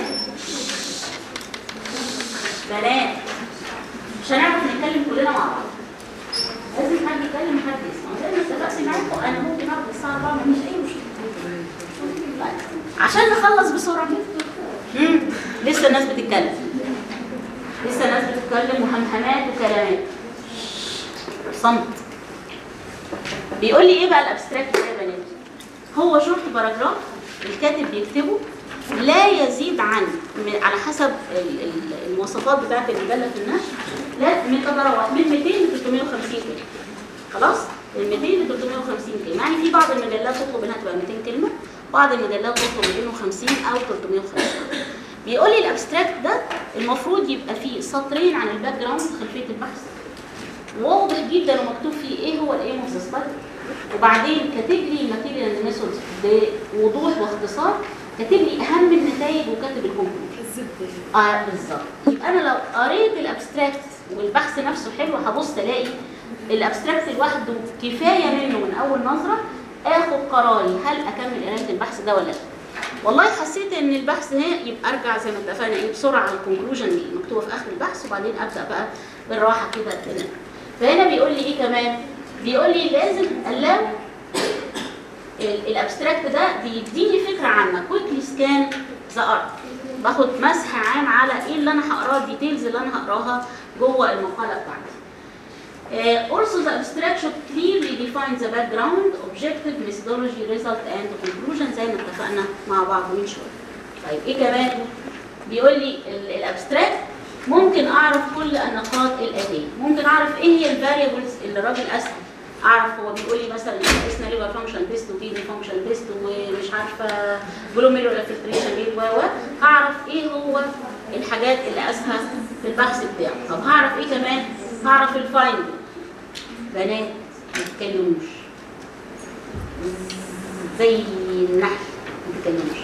بنات مش هنعرف نتكلم كلنا مع بعض لازم حد يتكلم حد يسمع زي ما اتفقت معاكم انا ممكن اقعد الساعه 4 مفيش اي مشكله طيب عشان نخلص بسرعه مم. لسه الناس بتتكلم لسه الناس بتتكلم وهمهمات وكلامات صمت بيقول لي ايه بقى الابستراكت ده يا بنات هو شورت باراجراف الكاتب بيكتبه لا يزيد عن من- على حسب ال- ال- المواصفات بتاعت المجله في النشر لا من تتراوح من 200 ل 350 كلمه خلاص من 200 ل 350 كلمه يعني في بعض المجلات تطلب انها تبقى 200 كلمه بعض المجلات تطلب 250 او 350 بيقول لي الابستراكت ده المفروض يبقى فيه سطرين عن الباك جراوند خلفيه البحث واضح جدا ومكتوب فيه ايه هو الايم اوف ذا ستادي وبعدين كاتب لي الماتيريال ميثودز بوضوح واختصار كاتب لي اهم النتائج وكاتب الكونكلوجن اه بالظبط يبقى انا لو قريت الابستراكت والبحث نفسه حلو هبص الاقي الابستراكت لوحده كفايه منه من اول نظره اخد قراري هل اكمل قرايه البحث ده ولا لا والله حسيت ان البحث هنا يبقى ارجع زي ما اتفقنا ايه بسرعه على الكونكلوجن اللي مكتوبه في اخر البحث وبعدين ابدا بقى بالراحه كده كده فهنا بيقول لي ايه كمان بيقول لي لازم الاو الابستراكت ده بيديني فكره عامه كويكلي سكان ذا ارت باخد مسح عام على ايه اللي انا هقراه الديتيلز اللي انا هقراها جوه المقاله بتاعتي Uh, also the abstract should clearly define the background, objective, methodology, result and conclusion زي ما اتفقنا مع بعض من شويه. طيب ايه كمان؟ بيقول لي الابستراكت ممكن اعرف كل النقاط الاتيه، ممكن اعرف ايه هي الفاريبلز اللي الراجل اسال اعرف هو بيقول لي مثلا اسمها ليفر فانكشن تيست وكيدني فانكشن تيست ومش عارفه جلوميرولار فلتريشن ريت و و هعرف ايه هو الحاجات اللي قاسها في البحث بتاعه طب هعرف ايه كمان هعرف الفايند بنات ما بيتكلموش زي النحل ما بيتكلموش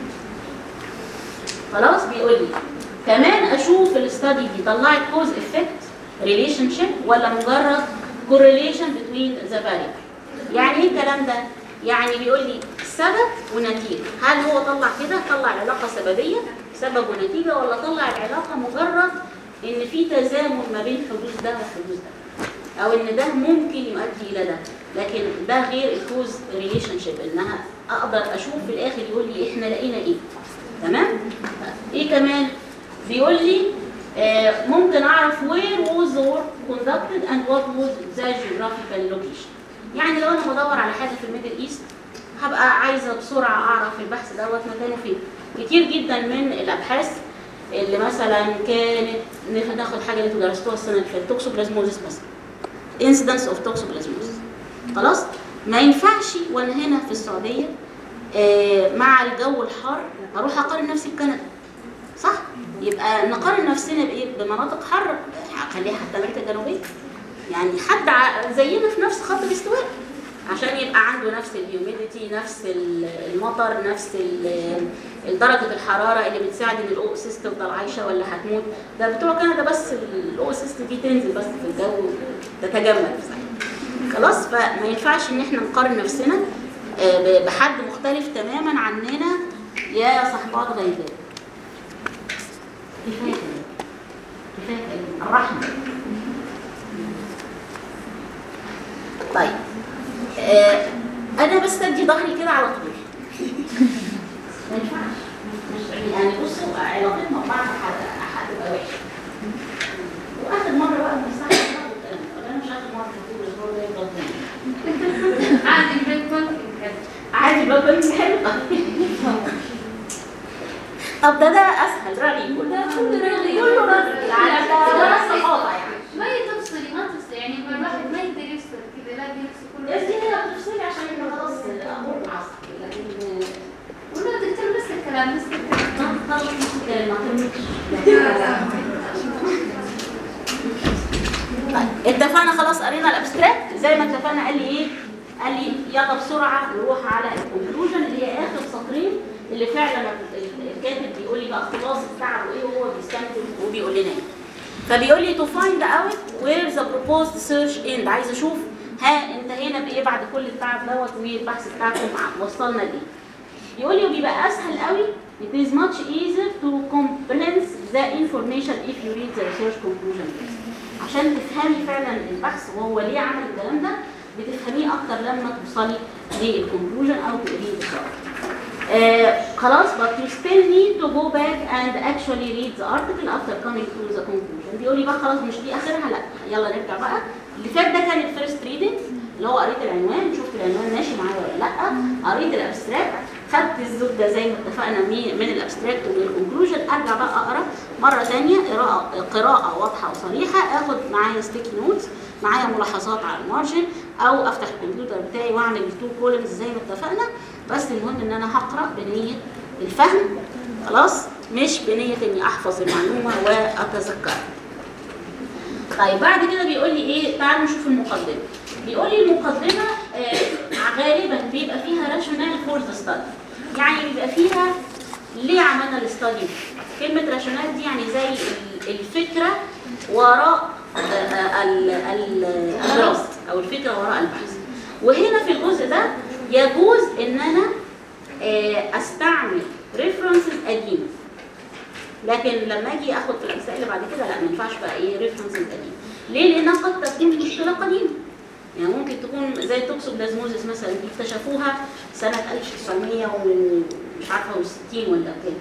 خلاص بيقول لي كمان اشوف الاستادي دي طلعت كوز افكت ريليشن شيب ولا مجرد correlation between the variable يعني ايه الكلام ده يعني بيقول لي سبب ونتيجه هل هو طلع كده طلع علاقه سببيه سبب ونتيجه ولا طلع العلاقه مجرد ان في تزامن ما بين حدوث ده وحدوث ده او ان ده ممكن يؤدي الى ده لكن ده غير الكوز ريليشن شيب انها اقدر اشوف في الاخر يقول لي احنا لقينا ايه تمام ايه كمان بيقول لي آه، ممكن اعرف where was the work conducted and what was the geographical location يعني لو انا بدور على حاجه في الميدل ايست هبقى عايزه بسرعه اعرف البحث دوت مكانه فين كتير جدا من الابحاث اللي مثلا كانت نف- ناخد حاجه اللي انتوا درستوها السنه اللي فاتت توكسوبلازموزيس مثلا incidence of toxoplasmosis خلاص ما ينفعش وانا هنا في السعوديه آه، مع الجو الحار اروح اقارن نفسي بكندا صح يبقى نقارن نفسنا بايه بمناطق حر خليها حتى امريكا الجنوبيه يعني حد ع- زينا في نفس خط الاستواء عشان يبقى عنده نفس الهيوميديتي نفس ال- المطر نفس ال- درجه الحراره اللي بتساعد ان الاو سيست تفضل عايشه ولا هتموت ده بتوع كندا بس الاو سيست دي تنزل بس في الجو تتجمد في ساعتها خلاص فما ينفعش ان احنا نقارن نفسنا آه، ب- بحد مختلف تماما عننا يا صحبات غيبات كفايه كده. كفايه كده. الرحمه طيب آه انا بس ادي ظهري كده على طول ما ينفعش مش يعني بصوا علاقتنا ببعض هت- هتبقى وحشه واخر مره بقى بنستحمل بعض الكلام ده. انا مش اخر مره في الاسبوع ده يفضل تاني. عادي البيت ممكن كده عادي بقى كل حلو طب ده ده اسهل رغي كله ده كله رغي. كله رغي يعني ده ده بس خطا يعني ما تفصلي ما تفصلي يعني ما الواحد ما يقدر يفصل كذا يلاقي نفسه كله بس هي بتفصلي عشان احنا خلاص امور العصر لكن ولا دكتور بس الكلام بس الكلام ما خلص الكلام ما كملتش طيب اتفقنا خلاص قرينا الابستراكت زي ما اتفقنا قال لي ايه قال لي يلا بسرعه نروح على الكونكلوجن اللي هي اخر سطرين اللي فعلا ال- الكاتب بيقول لي بقى خلاص بتاعه ايه وهو بيستنتج وبيقول لنا ايه فبيقول لي to find out where the proposed search end عايز اشوف ها انتهينا بايه بعد كل التعب دوت والبحث بتاعكم مع- وصلنا لايه يقول لي وبيبقى اسهل قوي it is much easier to comprehend the information if you read the research conclusion عشان تفهمي فعلا البحث وهو ليه عمل الكلام ده بتفهميه اكتر لما توصلي للكونكلوجن او تقريه بالظبط آه خلاص but you still need to go back and actually read the article after coming to the conclusion بيقول لي بقى خلاص مش دي اخرها لا يلا نرجع بقى اللي فات ده كان الفيرست ريدنج اللي هو قريت العنوان شفت العنوان ماشي معايا ولا لا قريت الابستراكت خدت الزبده زي ما اتفقنا مي- من الابستراكت والكونكلوجن ارجع بقى اقرا مره ثانيه قراءه قراءه واضحه وصريحه اخد معايا ستيكي نوتس معايا ملاحظات على المارجن او افتح الكمبيوتر بتاعي واعمل التو كولمز زي ما اتفقنا بس المهم ان انا هقرا بنيه الفهم خلاص مش بنيه اني احفظ المعلومه واتذكرها طيب بعد كده بيقول لي ايه تعالوا نشوف المقدمه بيقول لي المقدمه آه غالبا بيبقى فيها راشونال فور ذا ستادي يعني بيبقى فيها ليه عملنا الاستادي كلمه راشونال دي يعني زي ال- الفكره وراء آه، آه، ال- ال- الدراسه او الفكره وراء البحث وهنا في الجزء ده يجوز ان انا آه، استعمل ريفرنسز قديمه لكن لما اجي اخد في الاجزاء اللي بعد كده لا ما ينفعش بقى ايه ريفرنسز قديمه ليه لانها قد تكون مشكله قديمه يعني ممكن تكون زي توكسوبلازموزيس مثلا دي اكتشفوها سنه 1900 ومن مش عارفه و60 ولا كده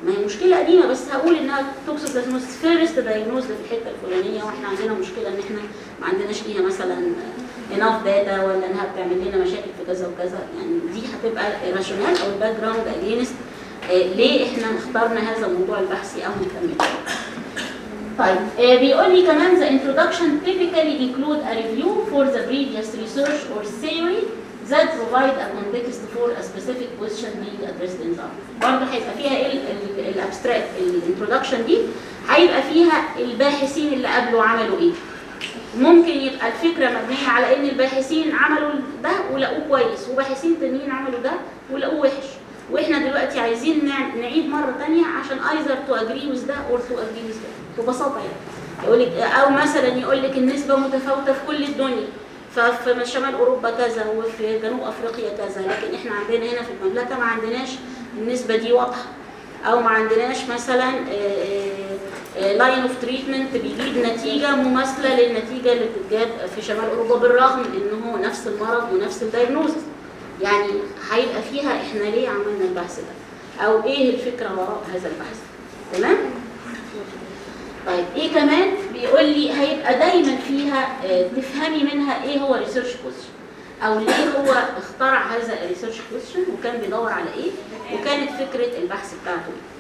ما هي مشكله قديمه بس هقول انها توكسوبلازموس فيرست دايجنوز في الحته الفلانيه واحنا عندنا مشكله ان احنا ما عندناش ليها مثلا اناف داتا ولا انها بتعمل لنا مشاكل في كذا وكذا يعني دي هتبقى الراشونال او الباك جراوند اجينست ليه احنا اخترنا هذا الموضوع البحثي او نكمله طيب آه، بيقول لي كمان the introduction typically include a review for the previous research or theory that provide a context for a specific question being addressed in the برضه هيبقى فيها ايه الابستراكت الانترودكشن دي هيبقى فيها الباحثين اللي قبله عملوا ايه ممكن يبقى الفكره مبنيه على ان الباحثين عملوا ده ولقوه كويس وباحثين تانيين عملوا ده ولقوه وحش واحنا دلوقتي عايزين نع- نعيد مره تانية عشان ايذر تو اجري وذ ده اور تو اجري وذ ده ببساطه يعني يقول لك او مثلا يقول لك النسبه متفاوته في كل الدنيا ففي شمال اوروبا كذا وفي جنوب افريقيا كذا لكن احنا عندنا هنا في المملكه ما عندناش النسبه دي واضحه او ما عندناش مثلا لاين اوف تريتمنت بيجيب نتيجه مماثله للنتيجه اللي بتتجاب في شمال اوروبا بالرغم ان هو نفس المرض ونفس الدايجنوزس يعني هيبقى فيها احنا ليه عملنا البحث ده او ايه الفكره وراء هذا البحث تمام طيب ايه كمان بيقول لي هيبقى دايما فيها آه، تفهمي منها ايه هو ريسيرش كويشن او ليه هو اخترع هذا الريسيرش كويشن وكان بيدور على ايه وكانت فكره البحث بتاعته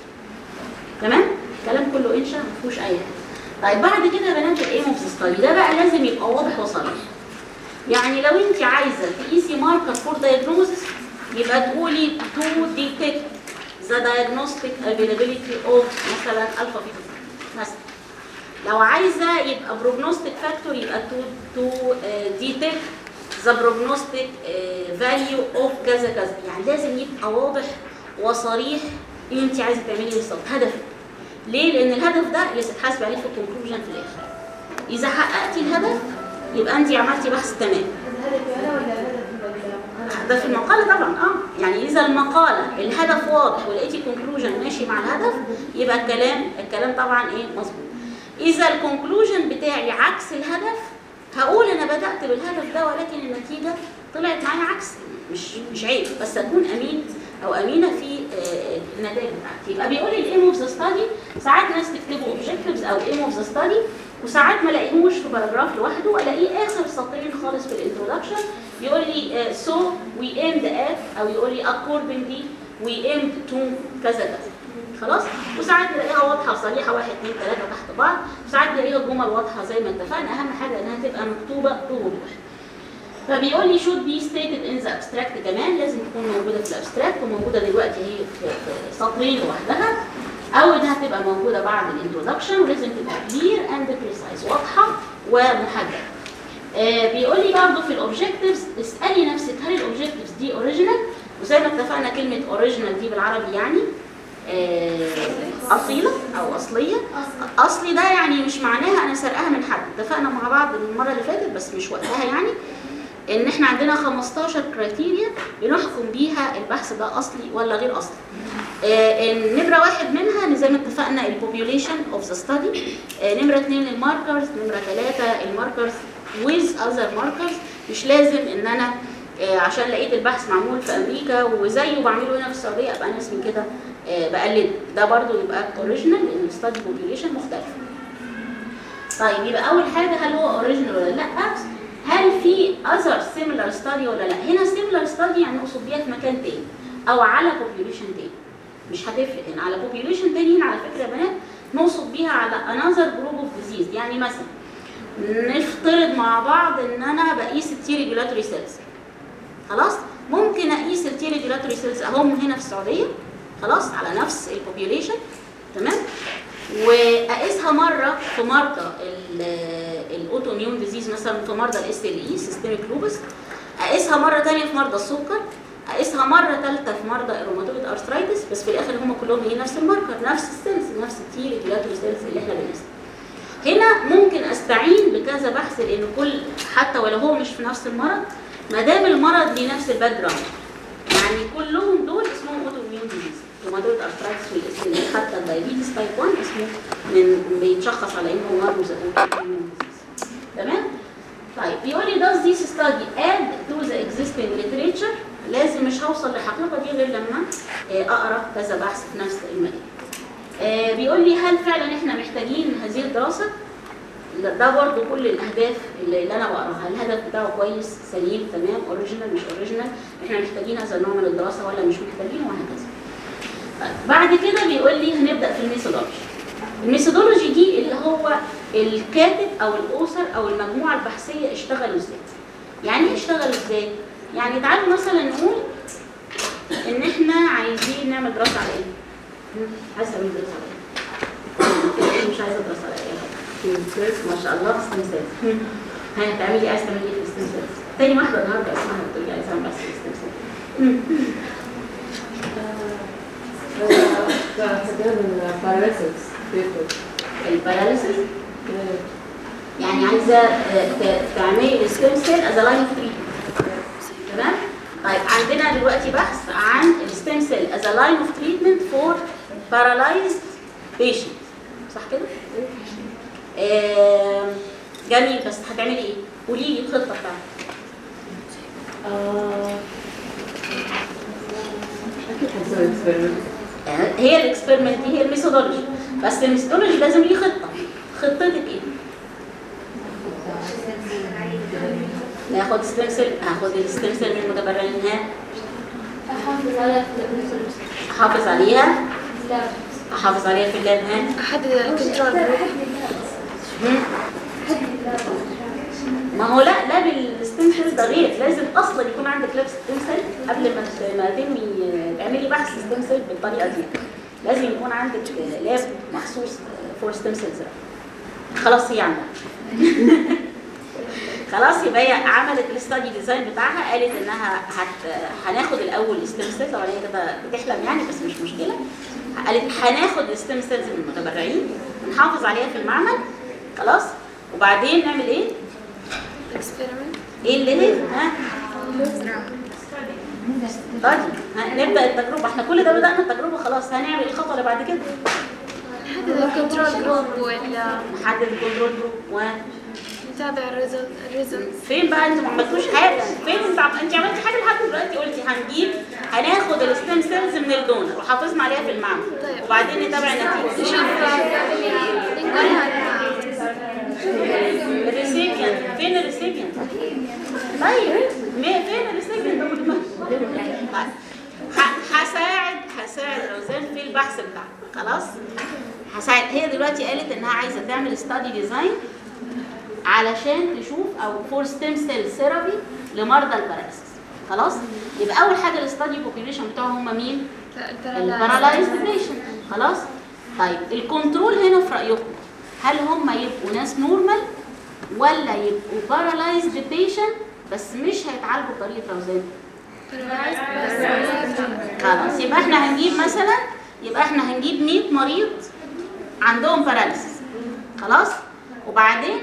ايه تمام الكلام كله انشا ما فيهوش اي حاجه طيب بعد كده يا بنات الايم اوف ستادي ده بقى لازم يبقى واضح وصريح يعني لو انت عايزه تقيسي ماركر فور دايجنوزس يبقى تقولي تو ديتكت ذا دايجنوستيك افيلابيلتي اوف مثلا الفا بيتا مثلا لو عايزه يبقى بروجنوستيك فاكتور يبقى تو تو ديتكت ذا بروجنوستيك فاليو اوف كذا كذا يعني لازم يبقى واضح وصريح ايه انت عايزه تعملي بالظبط هدفك ليه لان الهدف ده اللي تتحاسبي عليه في الكونكلوجن في الاخر اذا حققتي الهدف يبقى انت عملتي بحث تمام هدفي انا ولا هدف ده في المقالة طبعا اه يعني إذا المقالة الهدف واضح ولقيتي كونكلوجن ماشي مع الهدف يبقى الكلام الكلام طبعا إيه مظبوط. إذا الكونكلوجن بتاعي عكس الهدف هقول أنا بدأت بالهدف ده ولكن النتيجة طلعت معايا عكس مش مش عيب بس أكون أمين أو أمينة في آه، النتائج بتاعتي يبقى بيقول لي الإيم أوف ذا ستادي ساعات ناس تكتبوا أوبجكتيفز أو إيم أوف ذا ستادي وساعات ما الاقيهوش في باراجراف لوحده والاقيه اخر سطرين خالص في الانترودكشن يقول لي سو وي aimed at او يقول لي accordingly we aimed to كذا كذا خلاص وساعات نلاقيها واضحه وصريحه واحد اثنين ثلاثه تحت بعض وساعات نلاقيها جمل واضحه زي ما اتفقنا اهم حاجه انها تبقى مكتوبه بوضوح فبيقول لي should be stated in the abstract كمان لازم تكون موجوده في الابستراكت وموجوده دلوقتي هي في في سطرين لوحدها او انها تبقى موجوده بعد الانترودكشن ولازم تبقى clear and precise واضحه ومحدده آه بيقول لي برضه في الاوبجكتيفز اسالي نفسك هل الاوبجكتيفز دي اوريجينال وزي ما اتفقنا كلمه اوريجينال دي بالعربي يعني آه اصيله او اصليه اصلي ده يعني مش معناها انا سرقاها من حد اتفقنا مع بعض المره اللي فاتت بس مش وقتها يعني ان احنا عندنا 15 كرايتيريا بنحكم بيها البحث ده اصلي ولا غير اصلي آه، النمره واحد منها زي ما اتفقنا البوبيوليشن اوف ذا ستادي نمره اثنين الماركرز نمره ثلاثه الماركرز with other markers مش لازم ان انا آه، عشان لقيت البحث معمول في امريكا وزيه بعمله هنا في السعوديه ابقى انا اسمي كده آه، بقلد ده برضو يبقى اوريجينال لان الستادي بوبيوليشن مختلف طيب يبقى اول حاجه هل هو اوريجينال ولا لا هل في اذر سيميلار ستادي ولا لا هنا سيميلار ستادي يعني نقصد بيها في مكان تاني او على بوبيوليشن تاني مش هتفرق هنا على بوبيوليشن تاني هنا على فكره يا بنات نقصد بيها على انذر جروب اوف ديزيز يعني مثلا نفترض مع بعض ان انا بقيس التي ريجولاتوري سيلز خلاص ممكن اقيس التي ريجولاتوري سيلز اهم هنا في السعوديه خلاص على نفس البوبيوليشن تمام واقيسها مره في مرضى الاوتو اميون ديزيز مثلا في مرضى الاس ال اي سيستميك لوبس اقيسها مره ثانيه في مرضى السكر اقيسها مره ثالثه في مرضى الروماتويد ارثرايتس بس في الاخر هم كلهم ايه نفس الماركر نفس السيلز نفس التي ريجولاتوري سيلز اللي احنا بنقيسها هنا ممكن استعين بكذا بحث لان كل حتى ولو هو مش في نفس المرض ما دام المرض ليه نفس الباك جراوند يعني كلهم دول اسمهم اوتو اميون ديزيز روماتويد ارثرايتس والاس حتى الدايابيتس تايب 1 اسمه من بيتشخص على انه مرض اوتو اميون ديزيز تمام طيب بيقول لي does this study add to the existing literature لازم مش هوصل للحقيقه دي غير لما آه، اقرا كذا بحث في نفس المجال آه بيقول لي هل فعلا احنا محتاجين هذه الدراسه لا، ده برضو كل الاهداف اللي, اللي انا بقراها الهدف بتاعه كويس سليم تمام اوريجينال مش اوريجينال احنا محتاجين هذا النوع من الدراسه ولا مش محتاجين وهكذا طيب، بعد كده بيقول لي هنبدا في الميثودولوجي الميثودولوجي دي اللي هو الكاتب او الاوثر او المجموعه البحثيه اشتغلوا ازاي يعني ايه اشتغلوا ازاي يعني تعالوا مثلا نقول ان احنا عايزين نعمل دراسه على ايه عايز تعمل دراسه على ايه مش عايزه دراسه على ايه ما شاء الله استمثال ها هتعملي عايز تعملي ايه في الاستمثال تاني واحده النهارده اسمها بتقولي عايزه اعمل بس الاستمثال الباراليسيس يعني عايزه آه، ت- تعملي الستيم سيل از لاين اوف تريتمنت تمام طيب عندنا دلوقتي بحث عن الستيم سيل از لاين اوف تريتمنت فور بارالايزد بيشنت صح كده آم، جميل بس هتعملي ايه قولي لي الخطه بتاعتك آه، هي الاكسبيرمنت دي هي الميثودولوجي بس الميثودولوجي لازم ليه خطه خطتك ايه ناخد ستيم سيل هاخد الستيم سيل من المتبرعين ها احافظ على الكنترول احافظ عليها لا احافظ عليها في اللاب ها احدد الكنترول جروب مم. ما هو لا لاب الستيم سيل ده غير لازم اصلا يكون عندك لاب ستيم سيل قبل ما ت- ما تنمي تعملي بحث ستيم سيل بالطريقه دي لازم يكون عندك لاب مخصوص فور ستيم سيلز خلاص هي عندها خلاص يبقى هي عملت الاستادي ديزاين بتاعها قالت انها هت... هناخد الاول ستيم سيلز طبعا هي كده بتحلم يعني بس مش مشكله قالت هناخد الستيم سيلز من المتبرعين نحافظ عليها في المعمل خلاص وبعدين نعمل ايه؟ اكسبيرمنت ايه اللي هي؟ ها؟ طيب ها نبدا التجربه احنا كل ده بدانا التجربه خلاص هنعمل الخطوه اللي بعد كده نحدد الكنترول جروب ولا نحدد الكنترول جروب و نتابع الريزلت الريزلت فين بقى انتوا ما عملتوش حاجه فين انت عم... انت عملتي حاجه لحد دلوقتي قلتي هنجيب هناخد الستيم سيلز من الدونر وحافظنا عليها في المعمل طيب. وبعدين نتابع النتيجه نشوف نقولها الريسيبيانت فين الريسيبيانت طيب مي- فين الريسيبيانت هساعد هساعد روزان في البحث بتاعها خلاص هساعد هي دلوقتي قالت انها عايزه تعمل ستادي ديزاين علشان تشوف او فور ستيم سيل ثيرابي لمرضى الباراليسيس خلاص يبقى اول حاجه الستادي بوبيليشن بتوعهم هم مين البارالايزد بيشنت خلاص طيب الكنترول هنا في رايكم هل هم يبقوا ناس نورمال ولا يبقوا بارالايزد بيشنت بس مش هيتعالجوا بطريقه روزان خلاص يبقى احنا هنجيب مثلا يبقى احنا هنجيب 100 مريض عندهم باراليسيس خلاص وبعدين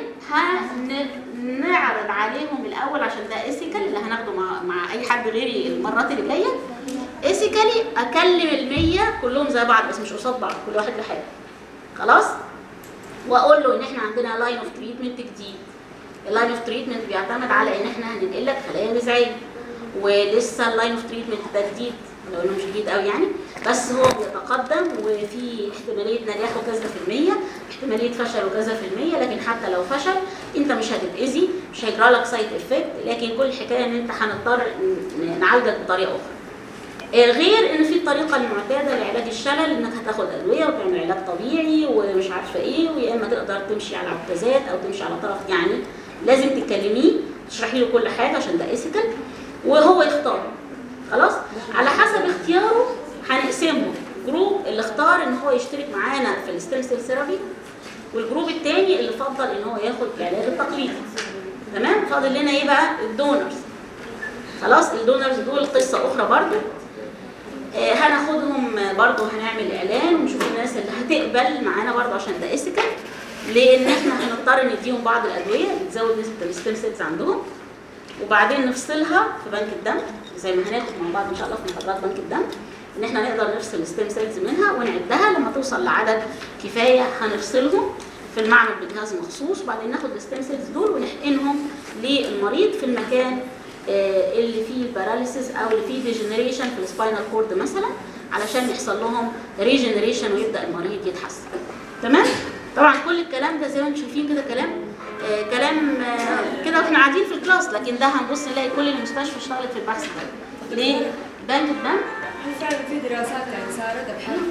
هنعرض عليهم الاول عشان ده ايثيكال اللي هناخده مع, مع اي حد غيري المرات اللي جايه ايثيكالي اكلم ال100 كلهم زي بعض بس مش قصاد بعض كل واحد لحاله خلاص واقول له ان احنا عندنا لاين اوف تريتمنت جديد اللاين اوف تريتمنت بيعتمد على ان احنا هننقل لك خلايا غذائيه ولسه اللاين اوف تريتمنت ده جديد لو انه مش جديد قوي يعني بس هو بيتقدم وفي احتماليه نجاحه كذا في المية احتماليه فشله كذا في المية لكن حتى لو فشل انت مش هتتاذي مش هيجرى لك سايد افكت لكن كل الحكايه ان انت هنضطر ن- نعالجك بطريقه اخرى آه، غير ان في الطريقه المعتاده لعلاج الشلل انك هتاخد ادويه وتعمل علاج طبيعي ومش عارفه ايه ويا اما تقدر تمشي على عكازات او تمشي على طرف يعني لازم تكلميه تشرحي له كل حاجه عشان ده ايثيكال وهو يختار خلاص على حسب اختياره هنقسمه جروب اللي اختار ان هو يشترك معانا في الستيم سيل ثيرابي والجروب الثاني اللي فضل ان هو ياخد العلاج التقليدي تمام فاضل لنا ايه بقى الدونرز خلاص الدونرز دول قصه اخرى برضو آه، هناخدهم برضو هنعمل اعلان ونشوف الناس اللي هتقبل معانا برضو عشان ده ايثيكال لان احنا هنضطر نديهم بعض الادويه بتزود نسبه الستيم سيلز عندهم وبعدين نفصلها في بنك الدم زي ما هناخد مع بعض ان شاء الله في محاضرات بنك الدم ان احنا نقدر نفصل الستيم سيلز منها ونعدها لما توصل لعدد كفايه هنفصلهم في المعمل بجهاز مخصوص وبعدين ناخد الستيم سيلز دول ونحقنهم للمريض في المكان آه، اللي فيه باراليسيس او اللي فيه ديجنريشن في السباينال كورد مثلا علشان يحصل لهم ريجنريشن ويبدا المريض يتحسن تمام طبعا كل الكلام ده زي ما انتم شايفين كده كلام آه كلام آه كده واحنا قاعدين في الكلاس لكن ده هنبص نلاقي كل المستشفى اشتغلت في البحث ده ليه بنك الدم هل فعلا في دراسات يعني صارت ابحاث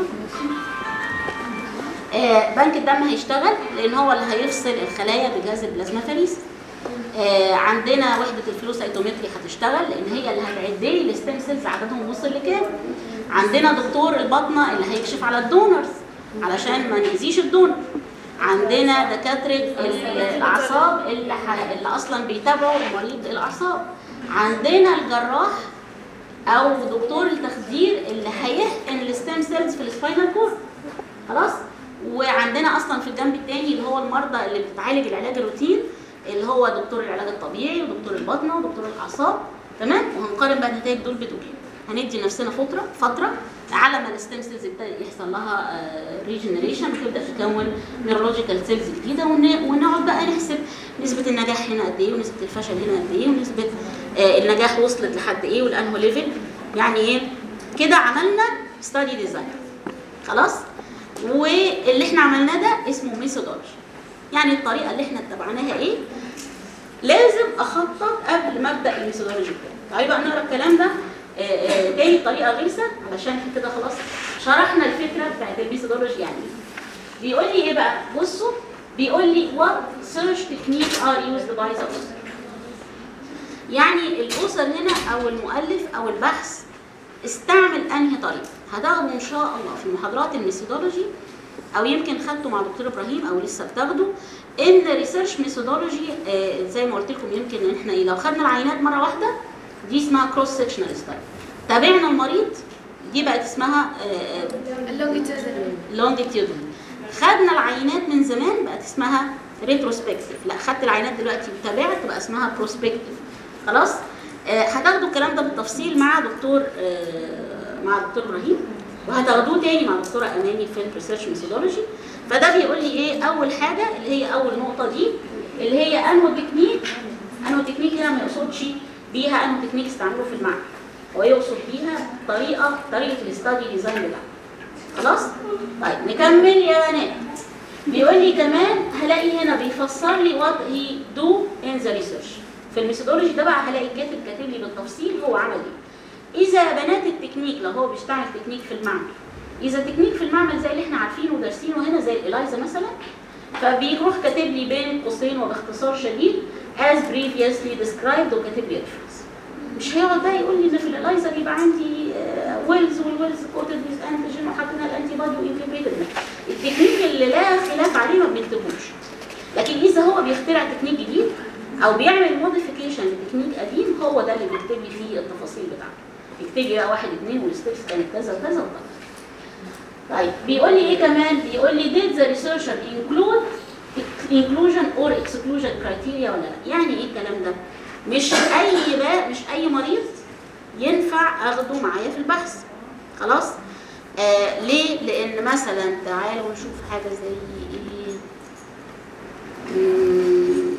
آه، بنك الدم هيشتغل لان هو اللي هيفصل الخلايا بجهاز البلازما فريس آه، عندنا وحده الفلو سايتومتري هتشتغل لان هي اللي هتعد لي الستيم سيلز عددهم وصل لكام عندنا دكتور الباطنه اللي هيكشف على الدونرز علشان ما نأذيش الدونر عندنا دكاتره ال- الاعصاب اللي, ح- اللي اصلا بيتابعوا مريض الاعصاب عندنا الجراح او دكتور التخدير اللي هيحقن الستيم سيلز في السباينال كورد خلاص وعندنا اصلا في الجنب الثاني اللي هو المرضى اللي بتعالج العلاج الروتين اللي هو دكتور العلاج الطبيعي ودكتور الباطنه ودكتور الاعصاب تمام وهنقارن بقى النتائج دول بدول هندي نفسنا فتره فتره على ما الستيم سيلز يبدا يحصل لها ريجنريشن وتبدا تكون نيورولوجيكال سيلز جديده ون- ونقعد بقى نحسب نسبه النجاح هنا قد ايه ونسبه الفشل هنا قد ايه ونسبه آه، النجاح وصلت لحد ايه والانهو ليفل يعني ايه كده عملنا ستادي ديزاين خلاص واللي احنا عملناه ده اسمه ميثودولوجي يعني الطريقه اللي احنا اتبعناها ايه لازم اخطط قبل ما ابدا الميثودولوجي بتاعي تعالي بقى نقرا الكلام ده آه، آه، تاني بطريقه غلسه علشان احنا كده خلاص شرحنا الفكره بتاعت الميثودولوجي يعني ايه بيقول لي ايه بقى بصوا بيقول لي what search techniques are used by the author يعني الاسر هنا او المؤلف او البحث استعمل انهي طريقه هتاخدوا ان شاء الله في محاضرات الميثودولوجي او يمكن خدته مع دكتور ابراهيم او لسه بتاخده ان ريسيرش ميثودولوجي زي ما قلت لكم يمكن ان احنا إيه، لو خدنا العينات مره واحده دي اسمها كروس سكشنال ستادي تابعنا المريض دي بقت اسمها اللونجيتودينال لونجيتيودنال خدنا العينات من زمان بقت اسمها ريتروسبكتيف لا خدت العينات دلوقتي وتابعت بقى اسمها بروسبكتيف خلاص آه، هتاخدوا الكلام ده بالتفصيل مع دكتور آه، مع دكتور ابراهيم وهتاخدوه تاني مع دكتوره اماني في الريسيرش ميثودولوجي فده بيقول لي ايه اول حاجه اللي هي اول نقطه دي اللي هي انو تكنيك انو تكنيك هنا ما يقصدش بيها انو تكنيك استعمله في المعمل هو يقصد بيها طريقه طريقه الاستادي ديزاين بتاعه خلاص طيب نكمل يا بنات بيقول لي كمان هلاقي هنا بيفسر لي وات هي دو ان ذا ريسيرش في الميثودولوجي ده بقى هلاقي الكاتب كاتب لي بالتفصيل هو عمل ايه اذا بنات التكنيك لو هو بيشتغل تكنيك في المعمل اذا تكنيك في المعمل زي اللي احنا عارفينه ودارسينه هنا زي الاليزا مثلا فبيروح كاتب لي بين قوسين وباختصار شديد as previously described وكاتب لي reference مش هيقعد بقى يقول لي ان في الاليزا بيبقى عندي ويلز والويلز كوتد ويز انتيجين وحطينا الانتي بادي وانتجريتد التكنيك اللي لا خلاف عليه ما بنكتبوش لكن اذا هو بيخترع تكنيك جديد او بيعمل موديفيكيشن لتكنيك قديم هو ده اللي بيكتب لي فيه التفاصيل بتاعته يكتب لي بقى واحد اثنين والستبس كانت كذا وكذا وكذا طيب بيقول لي ايه كمان بيقول لي did the researcher include inclusion or exclusion criteria ولا لا يعني ايه الكلام ده مش اي بقى مش اي مريض ينفع اخده معايا في البحث خلاص آه ليه لان مثلا تعالوا نشوف حاجه زي ايه مم،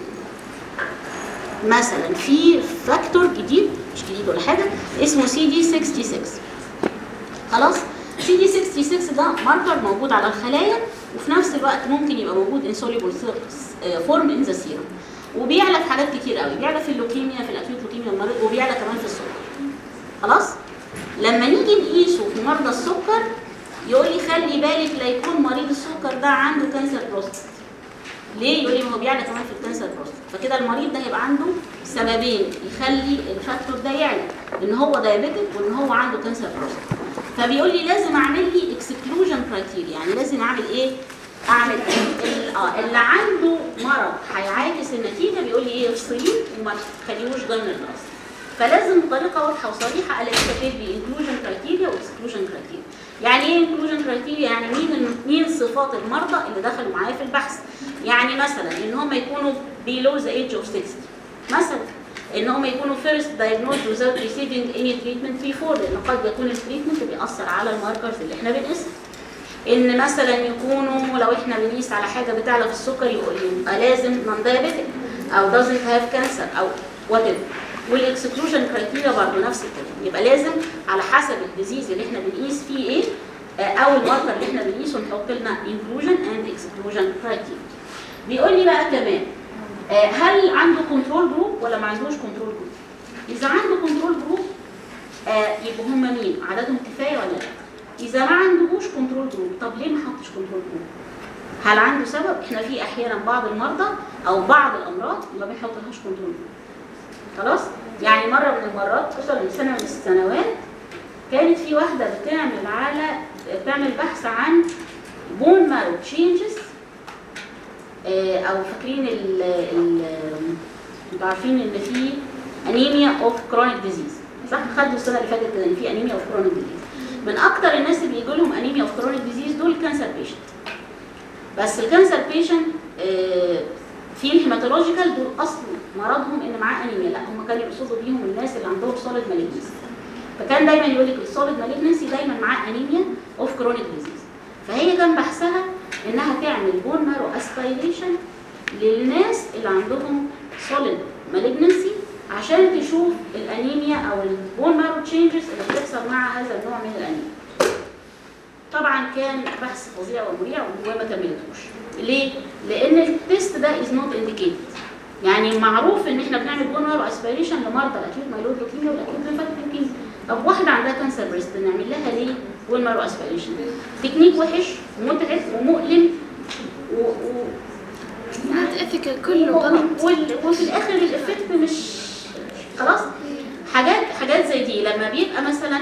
مثلا في فاكتور جديد مش جديد ولا حاجه اسمه سي دي 66 خلاص سي دي 66 ده ماركر موجود على الخلايا وفي نفس الوقت ممكن يبقى موجود انسوليبل فورم ان ذا سيرم وبيعلى في حاجات كتير قوي بيعلى في اللوكيميا في الاكيوت لوكيميا المريض وبيعلى كمان في السكر خلاص لما نيجي نقيسه في مرضى السكر يقول لي خلي بالك لا يكون مريض السكر ده عنده كانسر بروستات ليه يقول لي ما هو بيعلى كمان في الكانسر بروستات فكده المريض ده هيبقى عنده سببين يخلي الفاكتور ده يعلى ان هو دايابيتك وان هو عنده كانسر بروستات فبيقول لي لازم اعمل لي اكسكلوجن كرايتيريا يعني لازم اعمل ايه اعمل ال- اه اللي عنده مرض هيعاكس النتيجه بيقول لي ايه افصليه وما تخليهوش ضمن النص فلازم بطريقه واضحه وصريحه الاقي كاتب لي انكلوجن كرايتيريا واكسكلوجن كرايتيريا يعني ايه انكلوجن كرايتيريا يعني مين ال- مين صفات المرضى اللي دخلوا معايا في البحث يعني مثلا ان هم يكونوا below the age of 60 مثلا ان هم يكونوا first diagnosed without receiving any treatment before لان قد يكون التريتمنت بيأثر على الماركرز اللي احنا بنقيسها ان مثلا يكونوا لو احنا بنقيس على حاجه بتعلى في السكر يقول يبقى لازم نون diabetic او doesn't have cancer او whatever والاكسكلوجن كرايتيريا برضه نفس الكلام يبقى لازم على حسب الديزيز اللي احنا بنقيس فيه ايه آه، او الماركر اللي احنا بنقيسه نحط لنا انكلوجن اند اكسكلوجن كرايتيريا بيقول لي بقى كمان آه، هل عنده كنترول جروب ولا ما عندوش كنترول جروب اذا عنده كنترول جروب آه، يبقوا هم مين عددهم كفايه ولا لا اذا ما عندهوش كنترول جروب طب ليه ما حطش كنترول جروب هل عنده سبب احنا في احيانا بعض المرضى او بعض الامراض ما بنحطلهاش كنترول جروب خلاص يعني مره من المرات خصوصا من سنه من السنوات كانت في واحده بتعمل على بتعمل بحث عن بون مارو تشينجز او فاكرين ال ال انتوا عارفين ان في انيميا اوف كرونيك ديزيز صح خدوا السنه اللي فاتت كده ان في انيميا اوف كرونيك ديزيز من اكتر الناس اللي بيجي لهم انيميا اوف كرونيك ديزيز دول كانسر بيشنت بس الكانسر بيشنت في الهيماتولوجيكال دول اصلا مرضهم ان معاه انيميا لا هم كانوا يقصدوا بيهم الناس اللي عندهم سوليد مالجنسي فكان دايما يقول لك السوليد مالجنسي دايما معاه انيميا اوف كرونيك ديزيز فهي كان بحثها انها تعمل بون مارو اسبيريشن للناس اللي عندهم سوليد مالجنسي عشان تشوف الانيميا او البون مارو تشينجز اللي بتحصل مع هذا النوع من الانيميا طبعا كان بحث فظيع ومريع وما كملتوش ليه؟ لان التيست ده از نوت انديكيتد يعني معروف ان احنا بنعمل بون مارو اسبيريشن لمرضى الاكيوت مايلود لوكيميا والاكيوت ليمفاتيك لوكيميا طب واحده عندها كانسر بريست نعمل لها ليه بون مارو اسبيريشن تكنيك وحش ومتعب ومؤلم و... و... نوت ايثيكال كله غلط وال- وفي الاخر الافكت مش خلاص حاجات حاجات زي دي لما بيبقى مثلا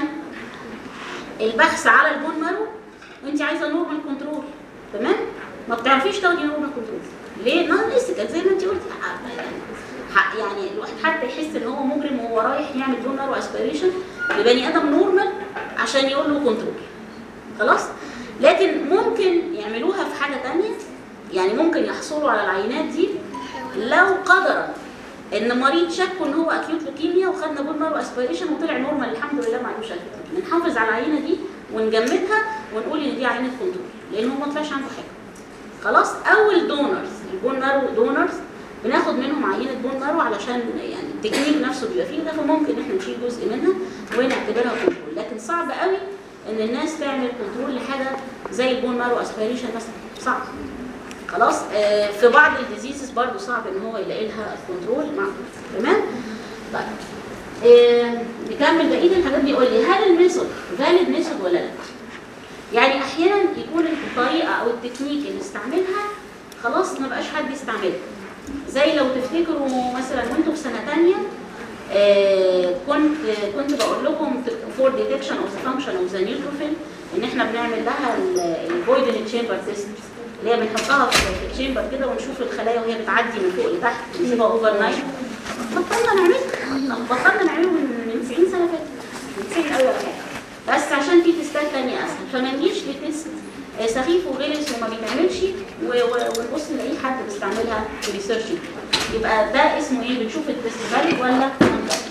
البحث على البون مارو وانت عايزه نورمال كنترول تمام ما بتعرفيش تاخدي نورمال كنترول ليه نون ايثيكال زي ما انت قلتي ح- ح- يعني الواحد حتى يحس ان هو مجرم وهو رايح يعمل بون مارو اسبيريشن لبني ادم نورمال عشان يقول له كنترول خلاص لكن ممكن يعملوها في حاجه تانية يعني ممكن يحصلوا على العينات دي لو قدر ان مريض شكوا ان هو اكيوت لوكيميا وخدنا بون مارو اسبيريشن وطلع نورمال الحمد لله ما عندوش اكيوت لوكيميا نحافظ على العينه دي ونجمدها ونقول ان دي عينه كنترول لان هو ما طلعش عنده حاجه خلاص اول دونرز البون مارو دونرز بناخد منهم عينه بون مارو علشان يعني التكنيك نفسه بيبقى فيه ده فممكن احنا نشيل جزء منها ونعتبرها كنترول لكن صعب قوي ان الناس تعمل كنترول لحاجه زي البون مارو اسبيريشن مثلا صعب خلاص آه في بعض الديزيزز برضو صعب ان هو يلاقي لها كنترول مع تمام طيب آه نكمل بقيه الحاجات دي يقول لي هل الميثود فاليد ميثود ولا لا يعني احيانا يكون الطريقه او التكنيك اللي استعملها خلاص ما بقاش حد يستعملها زي لو تفتكروا مثلا وانتوا في سنه ثانيه آه كنت كنت بقول لكم فور ديتكشن اوف ذا فانكشن اوف ذا نيوتروفيل ان احنا بنعمل لها الفويدن تشامبر تيست اللي هي بنحطها في التشامبر كده ونشوف الخلايا وهي بتعدي من فوق لتحت نسيبها اوفر نايت بطلنا نعملها بطلنا نعمله من من 90 سنه فاتت من 90 قوي ولا حاجه بس عشان في تيستات ثانيه اسهل فما نجيش لتيست آه، سخيف وغلس وما بيتعملش و- و- ونبص نلاقيه حد بيستعملها في ريسيرش يبقى ده اسمه ايه بنشوف التيست فاليد ولا non valid.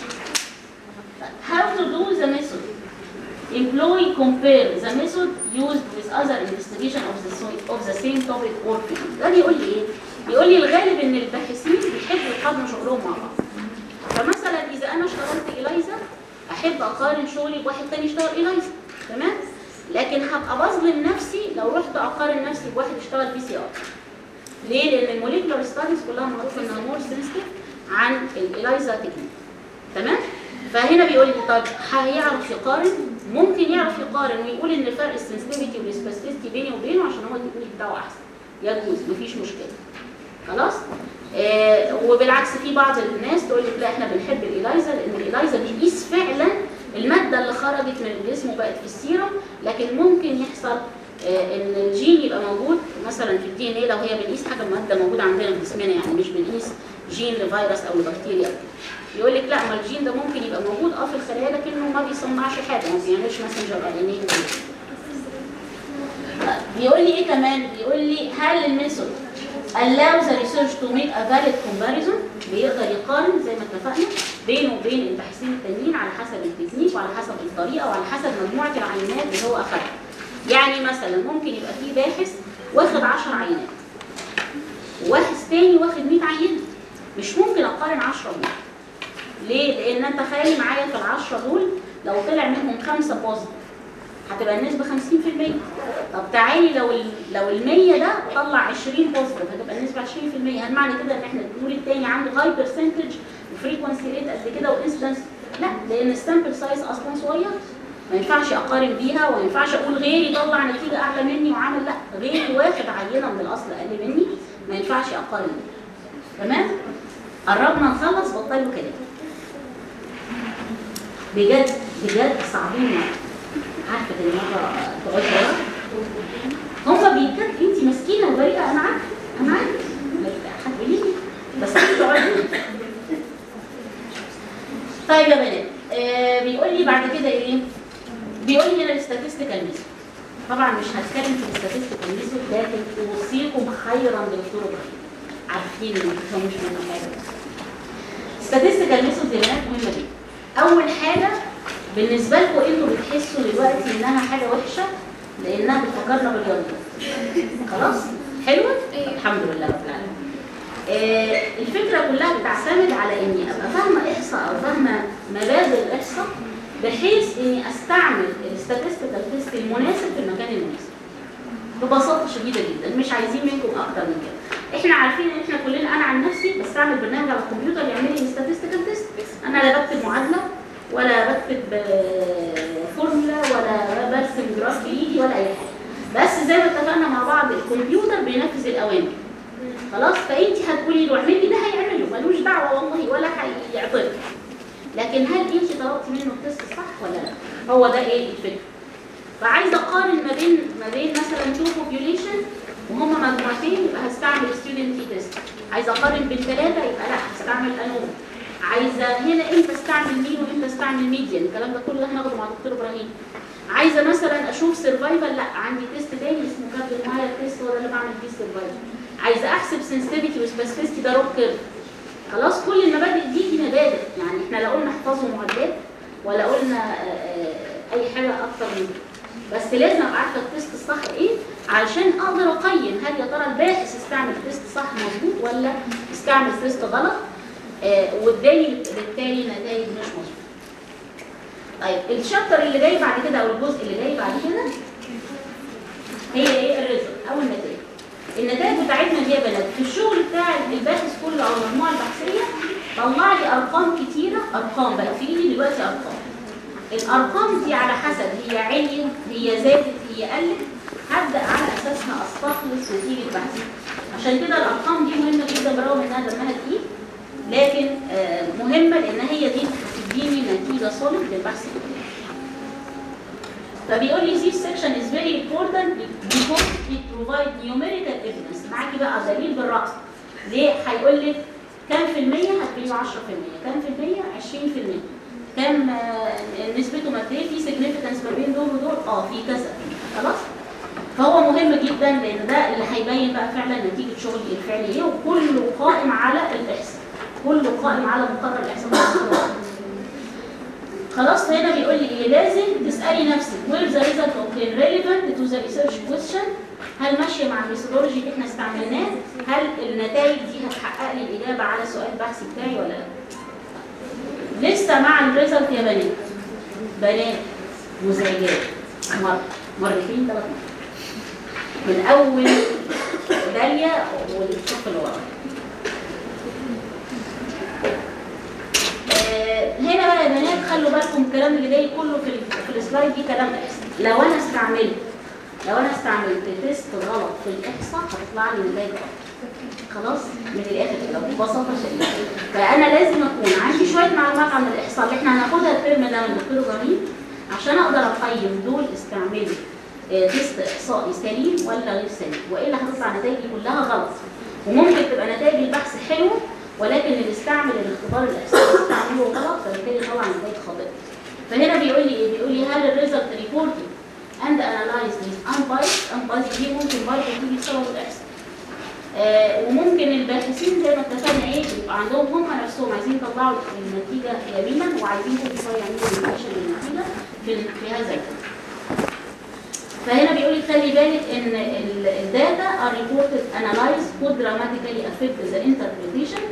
How to do the method employ compare the method used with other investigation of the, so- of the same topic or field ده بيقول لي ايه بيقول لي الغالب ان الباحثين بيحبوا يقارنوا شغلهم مع بعض فمثلا اذا انا اشتغلت اليزا احب اقارن شغلي بواحد تاني اشتغل اليزا تمام لكن هبقى بظلم نفسي لو رحت اقارن نفسي بواحد اشتغل بي سي ار ليه لان الموليكولار ستاديز كلها معروف انها مور سنسيتيف عن الاليزا تكنيك تمام فهنا بيقول لي طب هيعرف يقارن ممكن يعرف يقارن ويقول ان فرق السنسيتيفيتي والسبيسيفيتي بيني وبينه عشان هو التكنيك بتاعه احسن يجوز مفيش مشكله خلاص آه وبالعكس في بعض الناس تقول لك لا احنا بنحب الاليزا لان الاليزا بيقيس فعلا الماده اللي خرجت من الجسم وبقت في السيرم لكن ممكن يحصل آه ان الجين يبقى موجود مثلا في الدي ان ايه لو هي بنقيس حاجه ماده موجوده عندنا في جسمنا يعني مش بنقيس جين لفيروس او لبكتيريا يقول لك لا ما الجين ده ممكن يبقى موجود اه في الخلايا لكنه ما بيصنعش حاجه ما بيعملش ماسنجر ار ان ايه بيقول لي ايه كمان بيقول لي هل الميثود allow the research to make a valid comparison بيقدر يقارن زي ما اتفقنا بينه وبين الباحثين التانيين على حسب التكنيك وعلى حسب الطريقه وعلى حسب مجموعه العينات اللي هو اخذها يعني مثلا ممكن يبقى في باحث واخد 10 عينات وواحد تاني واخد 100 عينه مش ممكن اقارن 10 ب ليه؟ لان انت خالي معايا في العشرة دول لو طلع منهم خمسة بوزيتيف هتبقى النسبة 50% طب تعالي لو ال لو ال 100 ده طلع 20 بوزيتيف هتبقى النسبة 20% هل معنى كده ان احنا بنقول التاني عنده هاي برسنتج وفريكونسي ريت قد كده وانسيدنس لا لان السامبل سايز اصلا صغير ما ينفعش اقارن بيها وما ينفعش اقول غيري طلع نتيجة اعلى مني وعمل لا غيري واخد عينة من الاصل اقل مني ما ينفعش اقارن بيها. تمام قربنا نخلص بطلوا كده بجد بجد صعبين عارفه ان مره تقعدي ورا هما بيتكت انت مسكينه وبريئه انا عارفه انا عارفه هتقولي لي بس انت تقعدي طيب يا بنات آه بيقول لي بعد كده ايه بيقول لي هنا الاستاتستيكال ميثود طبعا مش هتكلم في الاستاتستيكال ميثود لكن اوصيكم خيرا دكتور ابراهيم عارفين ان ما مش منه حاجه statistical method يا بنات مهمه جدا اول حاجه بالنسبه لكم انتوا بتحسوا دلوقتي انها حاجه وحشه لانها بتفكرنا بالرياضه خلاص حلوه أيوة. الحمد لله رب العالمين آه الفكره كلها بتعتمد على اني ابقى فاهمه احصاء او فاهمه مبادئ الاحصاء بحيث اني استعمل الستاتستيكال تيست المناسب في المكان المناسب ببساطه شديده جدا مش عايزين منكم اكتر من كده احنا عارفين ان احنا كلنا انا عن نفسي بستعمل برنامج على الكمبيوتر يعمل لي statistical تيست انا لا بكتب معادله ولا بكتب آه، فورمولا ولا برسم جراف بايدي ولا اي حاجه بس زي ما اتفقنا مع بعض الكمبيوتر بينفذ الاوامر خلاص فانت هتقولي له اعمل لي ده هيعمله ملوش دعوه والله ولا هيعطلك لكن هل انت طلبتي منه التست صح ولا لا هو ده ايه الفكره فعايزه اقارن ما بين ما بين مثلا تو بوبيوليشن وهما مجموعتين يبقى هستعمل ستودنت تيست عايزه اقارن بين ثلاثه يبقى لا هستعمل انوم عايزه هنا امتى استعمل مين وامتى استعمل ميديان الكلام ده كله هناخده مع دكتور ابراهيم عايزه مثلا اشوف سرفايفل لا عندي تيست تاني اسمه كابل ماير تيست هو ده اللي بعمل فيه سرفايفل عايزه احسب سنسيتيفيتي وسبيسيفيستي ده روك كيرف خلاص كل المبادئ دي دي مبادئ يعني احنا لا قلنا احفظوا معادلات ولا قلنا آه، آه، اي حاجه اكتر من كده بس لازم ابقى عارفه التيست الصح ايه علشان اقدر اقيم هل يا ترى الباحث استعمل تيست صح مظبوط ولا استعمل تيست غلط آه واداني بالتالي نتائج مش مظبوطه. طيب الشابتر اللي جاي بعد كده او الجزء اللي جاي بعد كده هي ايه الريزلت او النتائج. النتائج بتاعتنا دي يا بنات في الشغل بتاع الباحث كله او المجموعه البحثيه طلع لي ارقام كتيره ارقام بقى في ايدي دلوقتي ارقام. الارقام دي على حسب هي عليت هي زادت هي قلت هبدا على اساسها استخلص نتيجه بحثي عشان كده الارقام دي مهمه جدا برغم انها دمها تقيل لكن آه، مهمه لان هي دي اللي هتديني نتيجه صلب للبحث بتاعي فبيقول لي this section is very important because it provide numerical evidence معاكي بقى دليل بالرقم ليه هيقول لك كام في المية هتقولي 10% كام في المية 20% كام آه، نسبته مادية في significance ما بين دول ودول اه في كذا خلاص فهو مهم جدا لان ده اللي هيبين بقى فعلا نتيجه شغلي الفعلي ايه وكله قائم على الاحصاء كله قائم على مقرر الاحصاء خلاص هنا بيقول لي ايه لازم تسالي نفسك where the result obtained relevant to the research question هل ماشيه مع الميثودولوجي اللي احنا استعملناه هل النتائج دي هتحقق لي الاجابه على سؤال البحث بتاعي ولا لا لسه مع الريزلت يا بنات بنات مزعجات مره مرتين ثلاث مرات من اول داليا والصف اللي ورا آه، هنا بقى يا بنات خلوا بالكم الكلام اللي جاي كله في ال- في السلايد دي كلام احصاء لو انا استعملت لو انا استعملت تيست غلط في الاحصاء هتطلع لي نتائج غلط خلاص من الاخر كده ببساطه شديده فانا لازم اكون عندي شويه معلومات عن الاحصاء اللي احنا هناخدها الترم ده من دكتور ابراهيم عشان اقدر اقيم دول استعملوا آه، تيست احصائي سليم ولا غير سليم والا هتطلع نتائجي كلها غلط وممكن تبقى نتائج البحث حلوه ولكن اللي استعمل الاختبار الاحصائي استعمله غلط فبالتالي طلع نتائج خاطئه فهنا بيقول لي ايه بيقول لي هل الريزلت ريبورتد اند انالايزد از unbiased unbiased دي ممكن برضه تيجي بسبب الاحصاء آه وممكن الباحثين زي ما اتفقنا ايه يبقى عندهم هم نفسهم عايزين يطلعوا النتيجه يمينا وعايزين كل شويه يعملوا ريفيشن للنتيجه في في هذا الكلام. فهنا بيقول لك خلي بالك ان الداتا are reported analyzed could dramatically affect the interpretation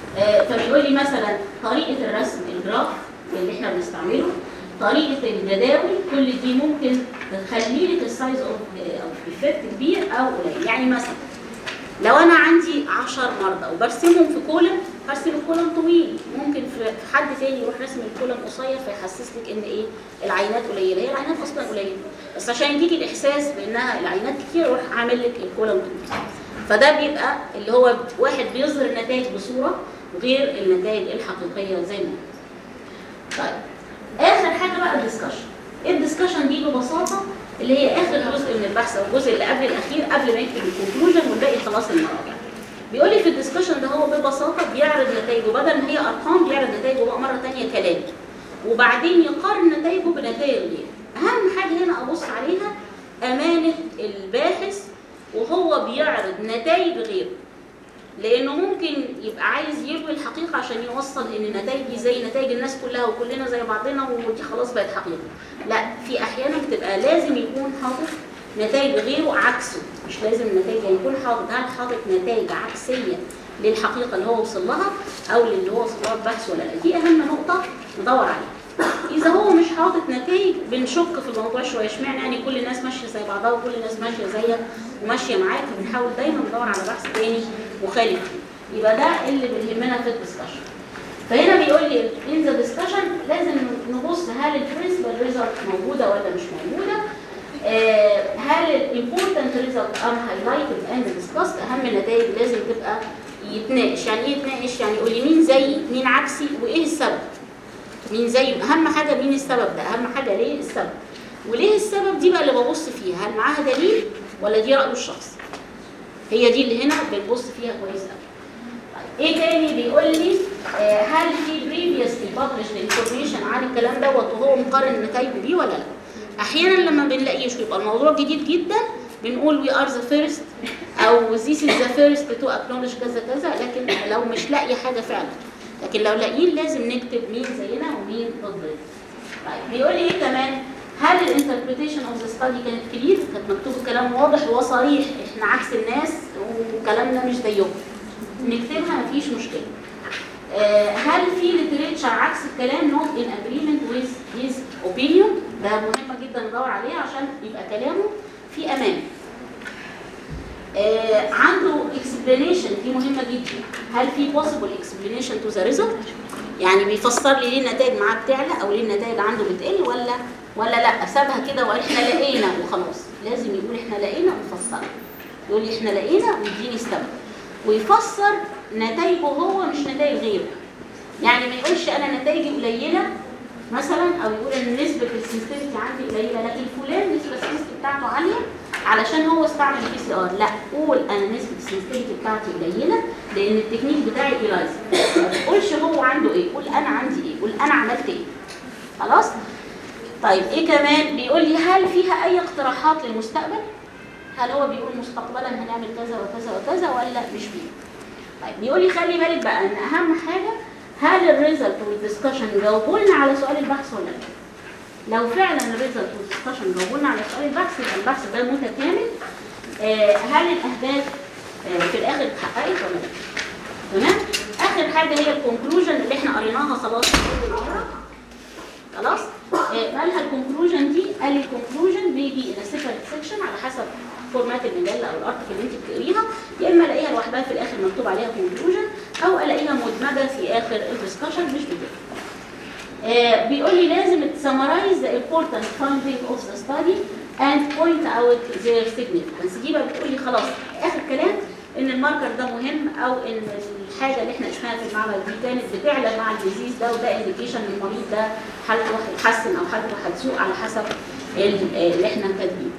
آه، فبيقول لي مثلا طريقه الرسم الجراف اللي احنا بنستعمله طريقه الجداول كل دي ممكن تخلي لك السايز اوف افكت كبير او قليل يعني مثلا لو انا عندي 10 مرضى وبرسمهم في كولم هرسم الكولم طويل ممكن في في حد تاني يروح رسم الكولم قصير فيحسس لك ان ايه العينات قليله هي العينات اصلا قليله بس عشان يديك الاحساس بانها العينات كتير يروح عامل لك الكولم طويل فده بيبقى اللي هو واحد بيظهر النتائج بصوره غير النتائج الحقيقيه زي ما هي. طيب اخر حاجه بقى الدسكشن الدسكشن دي ببساطه اللي هي اخر جزء من البحث او الجزء اللي قبل الاخير قبل ما يكتب الكونكلوجن والباقي خلاص المراجع بيقول لي في الدسكشن ده هو ببساطه بيعرض نتائجه بدل ما هي ارقام بيعرض نتائجه بقى مره ثانيه كلام وبعدين يقارن نتائجه بنتائج غيره اهم حاجه هنا ابص عليها امانه الباحث وهو بيعرض نتائج غيره لانه ممكن يبقى عايز يروي الحقيقه عشان يوصل ان نتائجي زي نتائج الناس كلها وكلنا زي بعضنا ودي خلاص بقت حقيقه لا في احيانا بتبقى لازم يكون حاطط نتائج غيره عكسه مش لازم النتائج يعني يكون حاطط هل حاطط نتائج عكسيه للحقيقه اللي هو وصل لها او اللي هو وصل لها البحث ولا لا دي اهم نقطه ندور عليها اذا هو مش حاطط نتائج بنشك في الموضوع شويه اشمعنى يعني كل الناس ماشيه زي بعضها وكل الناس ماشيه زيك وماشيه معاك فبنحاول دايما ندور على بحث تاني مخالف يبقى ده اللي بيهمنا في الدسكشن فهنا بيقول لي in the discussion لازم نبص هل البرنسبل ريزلت موجوده ولا مش موجوده آه، هل الامبورتنت ريزلت ار هايلايتد اند ديسكاست اهم النتائج لازم تبقى يتناقش يعني ايه يتناقش يعني يقول لي مين زيي مين عكسي وايه السبب مين زيه اهم حاجه مين السبب ده اهم حاجه ليه السبب وليه السبب دي بقى اللي ببص فيها هل معاها دليل ولا دي رايه الشخصي هي دي اللي هنا بنبص فيها كويس قوي طيب ايه تاني بيقول لي آه، هل في previously published information عن الكلام دوت وهو مقارن نتائجه بيه ولا لا احيانا لما بنلاقيش ويبقى الموضوع جديد جدا بنقول we are the first او this is the first to acknowledge كذا كذا لكن لو مش لاقي حاجه فعلا لكن لو لاقيين لازم نكتب مين زينا ومين ضدنا طيب بيقول لي ايه كمان هل الانتربريتيشن اوف ذا ستادي كانت كلير كانت مكتوب كلام واضح وصريح احنا عكس الناس وكلامنا مش زيهم نكتبها مفيش مشكله آه، هل في ليتريتشر عكس الكلام not in agreement with his opinion ده مهمه جدا ندور عليها عشان يبقى كلامه في امان آه، عنده explanation دي مهمه جدا هل في possible explanation to the result يعني بيفسر لي ليه النتائج معاه بتعلى او ليه النتائج عنده بتقل ولا ولا لا سابها كده واحنا لقينا وخلاص لازم يقول احنا لقينا ويفسر يقول لي احنا لقينا ويديني السبب ويفسر نتائجه هو مش نتائج غيره يعني ما يقولش انا نتائجي قليله مثلا او يقول ان نسبه السنسيتيفيتي عندي قليله لكن فلان نسبه السنسيتيفيتي بتاعته عاليه علشان هو استعمل البي سي ار لا قول انا نسبه السنسيتيفيتي بتاعتي قليله لان التكنيك بتاعي ايلايزا ما تقولش هو عنده ايه قول انا عندي ايه قول انا عملت ايه خلاص طيب ايه كمان بيقول لي هل فيها اي اقتراحات للمستقبل هل هو بيقول مستقبلا هنعمل كذا وكذا وكذا ولا مش بيه طيب بيقول لي خلي بالك بقى ان اهم حاجه هل الريزلت والدسكشن جاوبوا لنا على سؤال البحث ولا لا لو فعلا الريزلت والدسكشن جاوبوا لنا على سؤال البحث يبقى البحث ده متكامل آه هل الاهداف آه في الاخر اتحققت ولا لا تمام اخر حاجه هي الكونكلوجن اللي احنا قريناها خلاص كل مره خلاص آه، مالها الكونكلوجن دي قال لي الكونكلوجن بيجي الى سيبريت سيكشن على حسب فورمات المجله او الارتكل اللي انت بتقريها يا اما الاقيها لوحدها في الاخر مكتوب عليها كونكلوجن او الاقيها مدمجه في اخر الدسكشن مش بدايه آه، بيقول لي لازم تسمرايز the important finding of the study and point out their significance دي بقى بتقول لي خلاص اخر كلام ان الماركر ده مهم او ان الحاجه اللي احنا قسناها في المعمل دي كانت بتعلى مع الديزيز ده وده انديكيشن ان المريض ده حالته هتتحسن او حالته هتسوء على حسب ال- اللي احنا كاتبينه.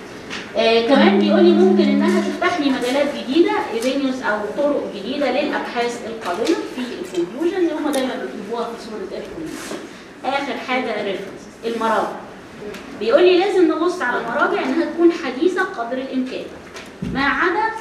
آه كمان بيقول لي ممكن انها تفتح لي مجالات جديده ايفينيوز او طرق جديده للابحاث القادمه في الكونكلوجن اللي هم دايما بيكتبوها في صوره الكونكلوجن. اخر حاجه الريفرنس المراجع. بيقول لي لازم نبص على المراجع انها تكون حديثه قدر الامكان ما عدا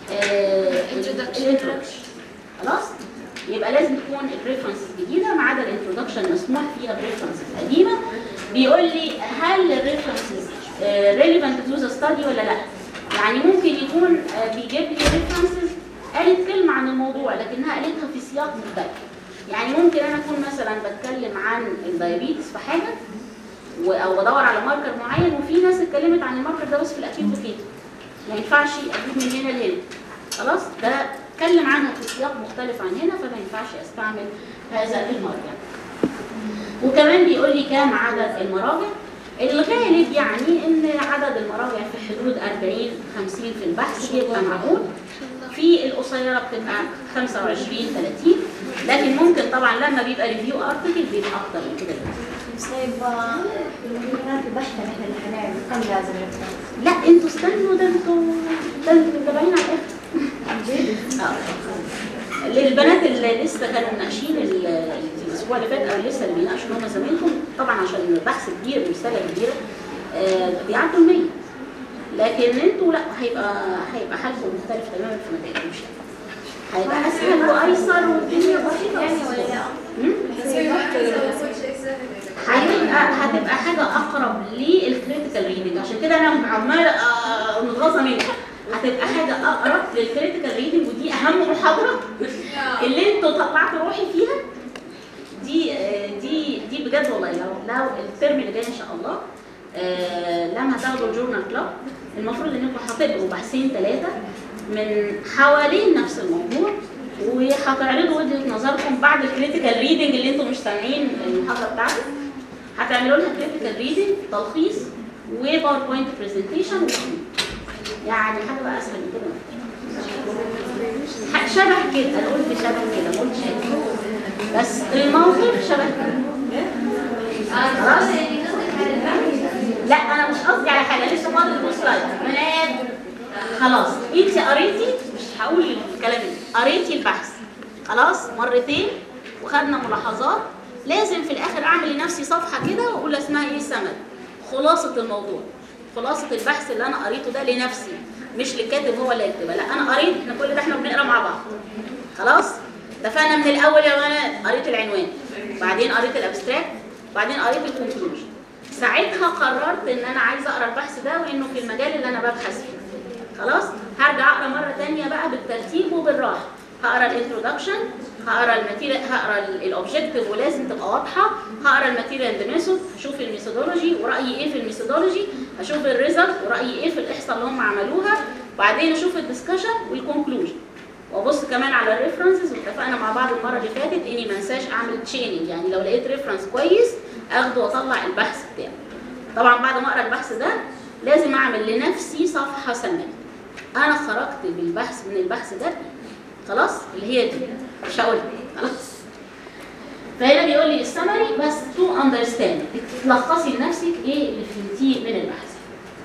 آه Introduction. الانترودكشن خلاص يبقى لازم تكون الريفرنسز جديده ما عدا الانترودكشن مسموح فيها بريفرنسز قديمه بيقول لي هل الريفرنسز ريليفنت تو ذا ستادي ولا لا يعني ممكن يكون آه، بيجيب لي ريفرنسز قالت كلمه عن الموضوع لكنها قالتها في سياق مختلف يعني ممكن انا اكون مثلا بتكلم عن الدايابيتس في حاجه و- او بدور على ماركر معين وفي ناس اتكلمت عن الماركر ده بس في الاكيد وكيتو ما ينفعش اجيب من هنا لهنا خلاص ده اتكلم عنها في سياق مختلف عن هنا فما ينفعش استعمل هذا المرجع وكمان بيقول لي كام عدد المراجع الغالب يعني ان عدد المراجع في حدود 40 50 في البحث بيبقى معقول في القصيره بتبقى 25 30 لكن ممكن طبعا لما بيبقى ريفيو ارتكل بيبقى اكتر من كده طيب المكونات البحثة نحن اللي حنعمل كم لازم نكتب؟ لا انتوا استنوا ده انتوا ده انتوا متابعين على الاخر اه للبنات اللي لسه كانوا مناقشين ال- الاسبوع اللي فات او لسه اللي بيناقشوا هم زمايلهم طبعا عشان البحث كبير ورساله كبيره آه، بيعدوا ال 100 لكن انتوا لا هيبقى هيبقى حالكم مختلف تماما في ما تقلقوش هيبقى اسهل وايسر والدنيا بسيطه يعني ولا لا؟ هتبقى هتبقى حاجه اقرب للكريتيكال ريدنج عشان كده انا عمال آه، متغاظه منك هتبقى حاجه اقرب للكريتيكال ريدنج ودي اهم محاضره اللي انتوا طلعتوا روحي فيها دي آه، دي دي بجد والله لو لو الترم اللي جاي ان شاء الله آه، لما هتاخدوا الجورنال كلاب المفروض انكم هتبقوا باحثين ثلاثه من حوالين نفس الموضوع وهتعرضوا وجهه نظركم بعد الكريتيكال ريدنج اللي انتم مش سامعين المحاضره بتاعتي هتعملوا لها كريتيكال ريدنج تلخيص وباوربوينت برزنتيشن يعني حاجه بقى اسهل من كده ح- شبه كده انا قلت شبه كده ما قلتش كده. بس الموقف شبه كده خلاص لا انا مش قصدي على حاجه لسه فاضل البوست سلايد بنات خلاص انت قريتي مش هقول الكلام ده قريتي البحث خلاص مرتين وخدنا ملاحظات لازم في الاخر اعمل لنفسي صفحه كده واقول اسمها ايه سمد خلاصه الموضوع خلاصه البحث اللي انا قريته ده لنفسي مش للكاتب هو اللي يكتبها لا انا قريت احنا كل ده احنا بنقرا مع بعض خلاص اتفقنا من الاول يا بنات قريت العنوان بعدين قريت الابستراكت بعدين قريت الكونكلوجن ساعتها قررت ان انا عايزه اقرا البحث ده وانه في المجال اللي انا ببحث فيه خلاص هرجع اقرا مره تانية بقى بالترتيب وبالراحه هقرا الانترودكشن هقرا الماتيريال هقرا الاوبجكتيف ولازم تبقى واضحه هقرا الماتيريال اند ميثود اشوف الميثودولوجي ورايي ايه في الميثودولوجي اشوف الريزلت ورايي ايه في الاحصاء اللي هم عملوها بعدين اشوف الدسكشن والكونكلوجن وابص كمان على الريفرنسز واتفقنا مع بعض المره اللي فاتت اني ما انساش اعمل تشيننج يعني لو لقيت ريفرنس كويس اخده واطلع البحث بتاعه طبعا بعد ما اقرا البحث ده لازم اعمل لنفسي صفحه سمري انا خرجت بالبحث من البحث ده خلاص اللي هي دي مش هقول خلاص فهنا بيقول لي السمري بس تو اندرستاند تلخصي لنفسك ايه اللي فهمتيه من البحث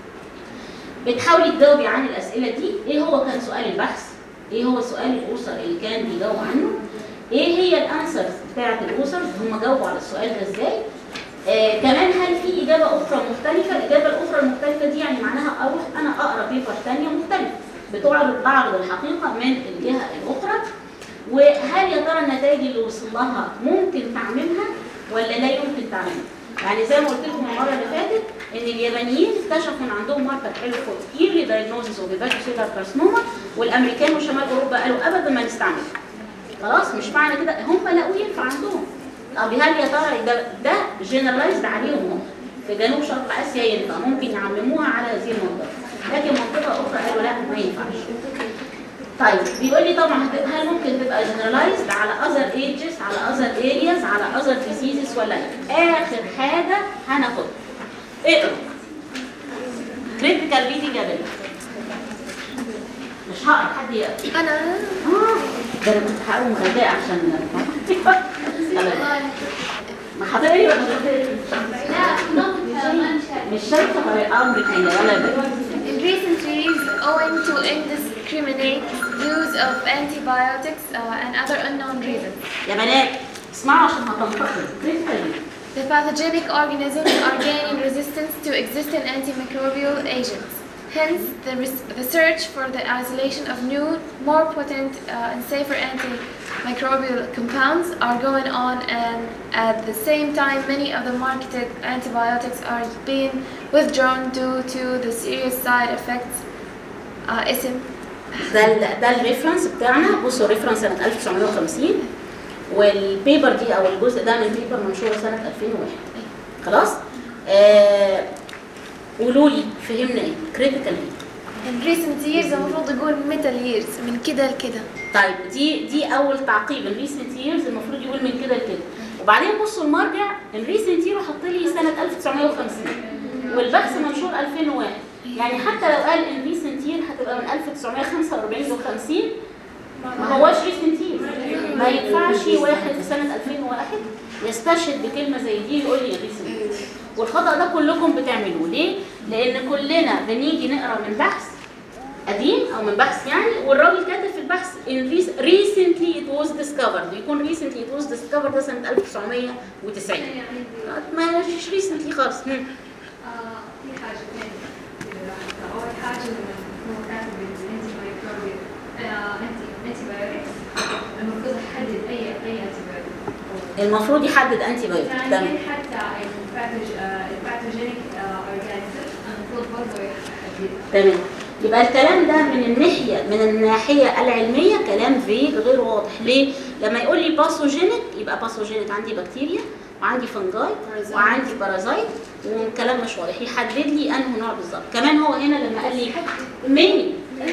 بتحاولي تجاوبي عن الاسئله دي ايه هو كان سؤال البحث ايه هو سؤال الاسر اللي كان بيجاوب عنه ايه هي الانسرز بتاعه الاسر هم جاوبوا على السؤال ده ازاي آه كمان هل في اجابه اخرى مختلفه الاجابه الاخرى المختلفه دي يعني معناها اروح انا اقرا بيبر ثانيه مختلفه بتعرض بعض الحقيقه من الجهه الاخرى وهل يا ترى النتائج اللي وصل لها ممكن تعميمها ولا لا يمكن تعميمها يعني زي ما قلت لكم المره اللي فاتت ان اليابانيين اكتشفوا ان عندهم ماركر حلو فور ايرلي دايجنوزس اوف سيلر كارسنوما والامريكان وشمال اوروبا قالوا ابدا ما نستعمله خلاص مش معنى كده هم لقوه ينفع عندهم طب هل يا ترى ده ده جنرالايزد عليهم هم في جنوب شرق اسيا ينفع ممكن يعمموها على هذه المنطقه لكن منطقه اخرى قالوا لا ما ينفعش طيب بيقول لي طبعا هت- هل ممكن تبقى جنرالايزد على اذر ايجز على اذر ارياز على اذر ديزيزز ولا ايه اخر حاجه هناخدها اقرا كريتيكال ريدنج يا بنت مش هقرا حد يقرا أنا اه ده انا كنت هقوم غداء عشان خلاص. ما هتقري ولا مش هتقري؟ لا نقطة منشأ مش شايفه ولا امرك هي ولا بنت In recent years, owing to indiscriminate use of antibiotics uh, and other unknown reasons, يا بنات اسمعوا عشان هتنتقل كريتيكال ريدنج the pathogenic organisms are gaining resistance to existing antimicrobial agents. Hence, the, res- the search for the isolation of new, more potent uh, and safer antimicrobial compounds are going on, and at the same time, many of the marketed antibiotics are being withdrawn due to the serious side effects uh, ism ده ال ده الريفرنس بتاعنا بصوا الريفرنس سنه 1950 والبيبر دي او الجزء ده من بيبر منشور سنه 2001 خلاص آه قولوا لي فهمنا ايه كريتيكال ايه in recent years المفروض يقول middle years من كده لكده طيب دي دي اول تعقيب الريسنت ييرز المفروض يقول من كده لكده وبعدين بصوا المرجع الريسنت يير حط لي سنه 1950 والبحث منشور 2001 يعني حتى لو قال ان ريسنت يير هتبقى من 1945 ل 50 ما هواش ريسنت يير ما ينفعش واحد في سنه 2001 يستشهد بكلمه زي دي يقول لي ريسنت والخطا ده كلكم بتعملوه ليه؟ لان كلنا بنيجي نقرا من بحث قديم او من بحث يعني والراجل كاتب في البحث in rec- recently it was discovered يكون recently it was discovered ده سنه 1990 ما فيش recently خالص هم. آه، في حاجتين كده لاحظتها. أول حاجة لما يكون كاتب الانتي مايكروبيال انتي انتي بايوتكس المفروض أحدد أي أي انتي بايوتكس المفروض يحدد انتي بايوتيك تمام ثانيا حتى الباثوج- آه، الباثوجينيك اورجانيزم المفروض برضه يحدد تمام يبقى الكلام ده من الناحيه من الناحيه العلميه كلام فيج غير واضح ليه لما يقول لي باثوجينيك يبقى باثوجينيك عندي بكتيريا وعندي فنجاي وعندي بارازايت والكلام مش واضح يحدد لي انه نوع بالظبط كمان هو هنا لما قال لي مني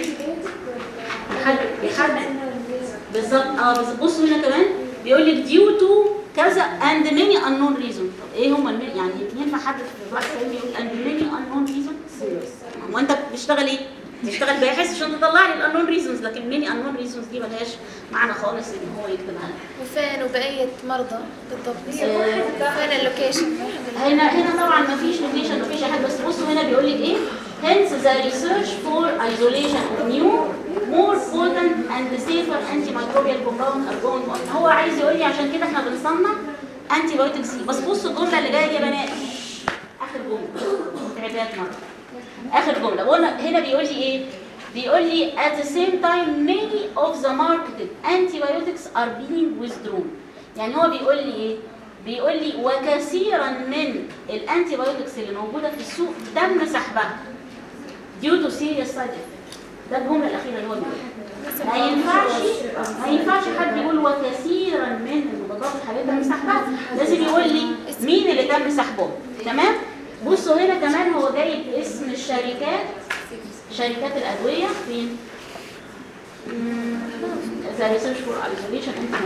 يحدد يحدد بالظبط اه بس بصوا هنا كمان بيقول لك ديو تو كذا اند ماني انون ريزون طب ايه هم الماني يعني ينفع حد في بحث علمي يقول اند ماني انون ريزون هو انت بتشتغل ايه؟ بتشتغل باحث عشان تطلع لي الانون ريزونز لكن ماني انون ريزونز دي ملهاش معنى خالص ان هو يكتبها لك وفين وبأية مرضى بالضبط آه، فين اللوكيشن هنا هنا طبعا ما فيش لوكيشن ما فيش حاجه بس بصوا هنا بيقول لك ايه hence the research for isolation of new more potent and safer antimicrobial compound are going on هو عايز يقول لي عشان كده احنا بنصنع انتي بايوتكس بس بصوا الجمله اللي جايه دي يا بنات اخر جمله تعبت مره اخر جمله قلنا هنا بيقول لي ايه بيقول لي at the same time many of the marketed antibiotics are being withdrawn يعني هو بيقول لي ايه بيقول لي وكثيرا من الانتي بايوتكس اللي موجوده في السوق تم سحبها due to serious side effects ده الجمله الاخيره اللي هو بيقولها ما ينفعش ما ينفعش حد يقول وكثيرا من المضادات الحيويه تم سحبها لازم يقول لي مين اللي تم سحبهم تمام بصوا هنا كمان هو جايب اسم الشركات شركات الادويه فين ذا ريسيرش فور ايزوليشن انت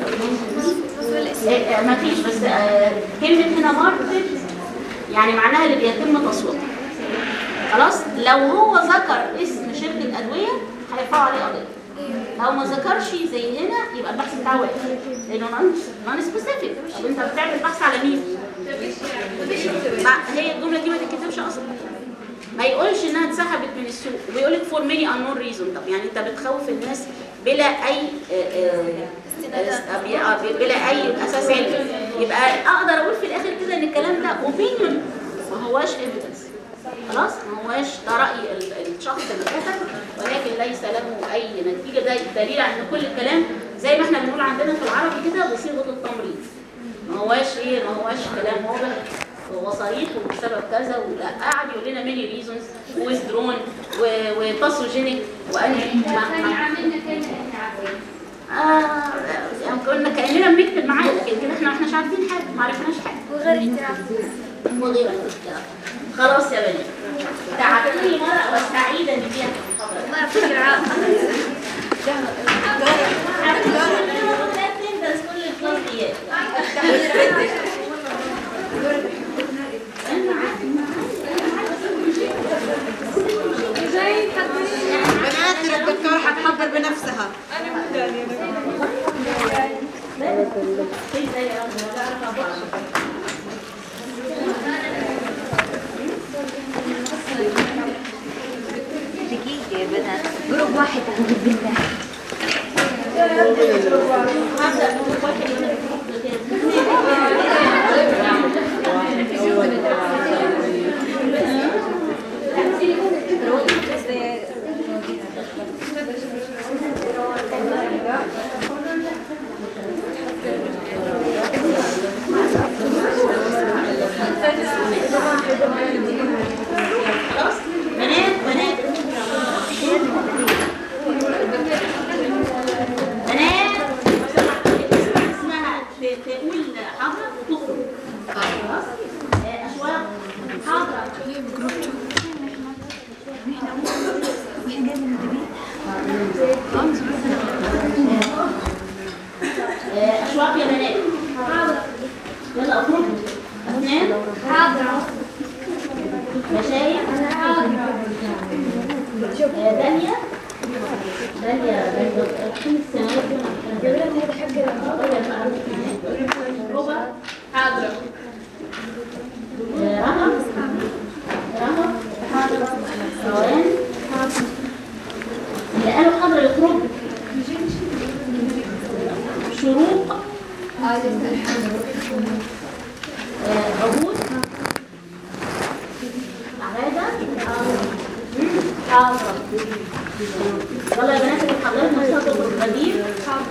ما فيش بس آه، كلمه هنا ماركت يعني معناها اللي بيتم تسويقها خلاص لو هو ذكر اسم شركه ادويه هيرفعوا عليه قضيه لو ما ذكرش زي هنا يبقى البحث بتاعه واقف لانه نون سبيسيفيك طب انت بتعمل بحث على مين؟ ما هي الجمله دي ما تتكتبش اصلا ما يقولش انها اتسحبت من السوق وبيقول لك فور ماني انون ريزون طب يعني انت بتخوف الناس بلا اي آه، آه، آه، بلا اي اساس علمي يبقى اقدر اقول في الاخر كده ان الكلام ده اوبينيون ما هواش ايفيدنس خلاص ما هواش ده راي ال- الشخص اللي كتب ولكن ليس له اي نتيجه ده دليل على ان كل الكلام زي ما احنا بنقول عندنا في العربي كده بصيغه التمريض ما هواش ايه ما هواش كلام واضح وصريح وبسبب كذا ولا قعد يقول لنا ميني ريزونز ويزدرون وباثوجينيك وقال ما- كان ما- يعاملنا كأننا احنا عارفين آه يعني كنا كاننا بنكتب معاه لكن كده احنا ما احناش عارفين حاجه ما عرفناش حاجه وغير احتراف وغير الاختلاف خلاص يا بنات تعبتني مرة وسعيدة ان فيها في المحاضرة ما فكرة عامة تندرس كل الكلاس ديات بنات الدكتورة حتحضر بنفسها دقيقة يا بنات جروب واحد أعوذ بالله خلاص بنات بنات أسماء حاضرة مشايخ آه، داليا داليا داليا فين الثانوية دي؟ روبا حاضرة آه، رهب رهب روان اللي قالوا حاضر يخرج شروق آه، عبود عبادة حاضرة يلا يا بنات اللي حضرت نشاط غدير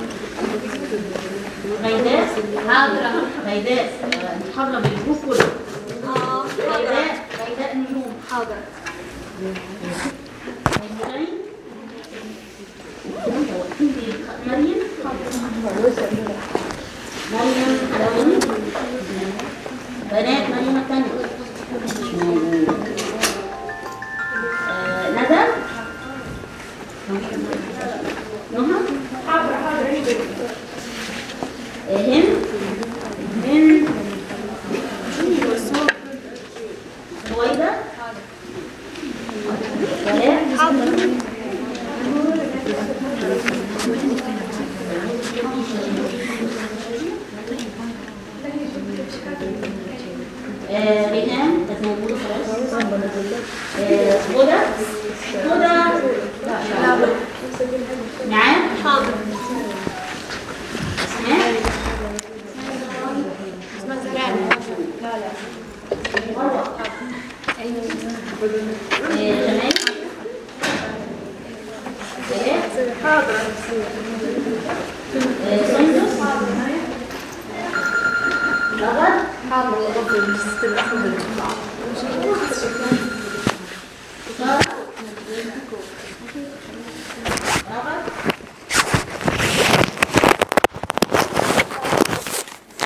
غيداء حاضرة غيداء آه، انت حاضرة بالجروب كله غيداء غيداء نجوم حاضر مريم مريم مريم حلواني بنات مريم الثانية آه، ندى نهى آه، هند هند هويدا ولاء آه، ريهام كانت موجودة خلاص آه، هدى هدى نعم حاضر اسماء مروة آه، جمال جلال حاضر سندس رغد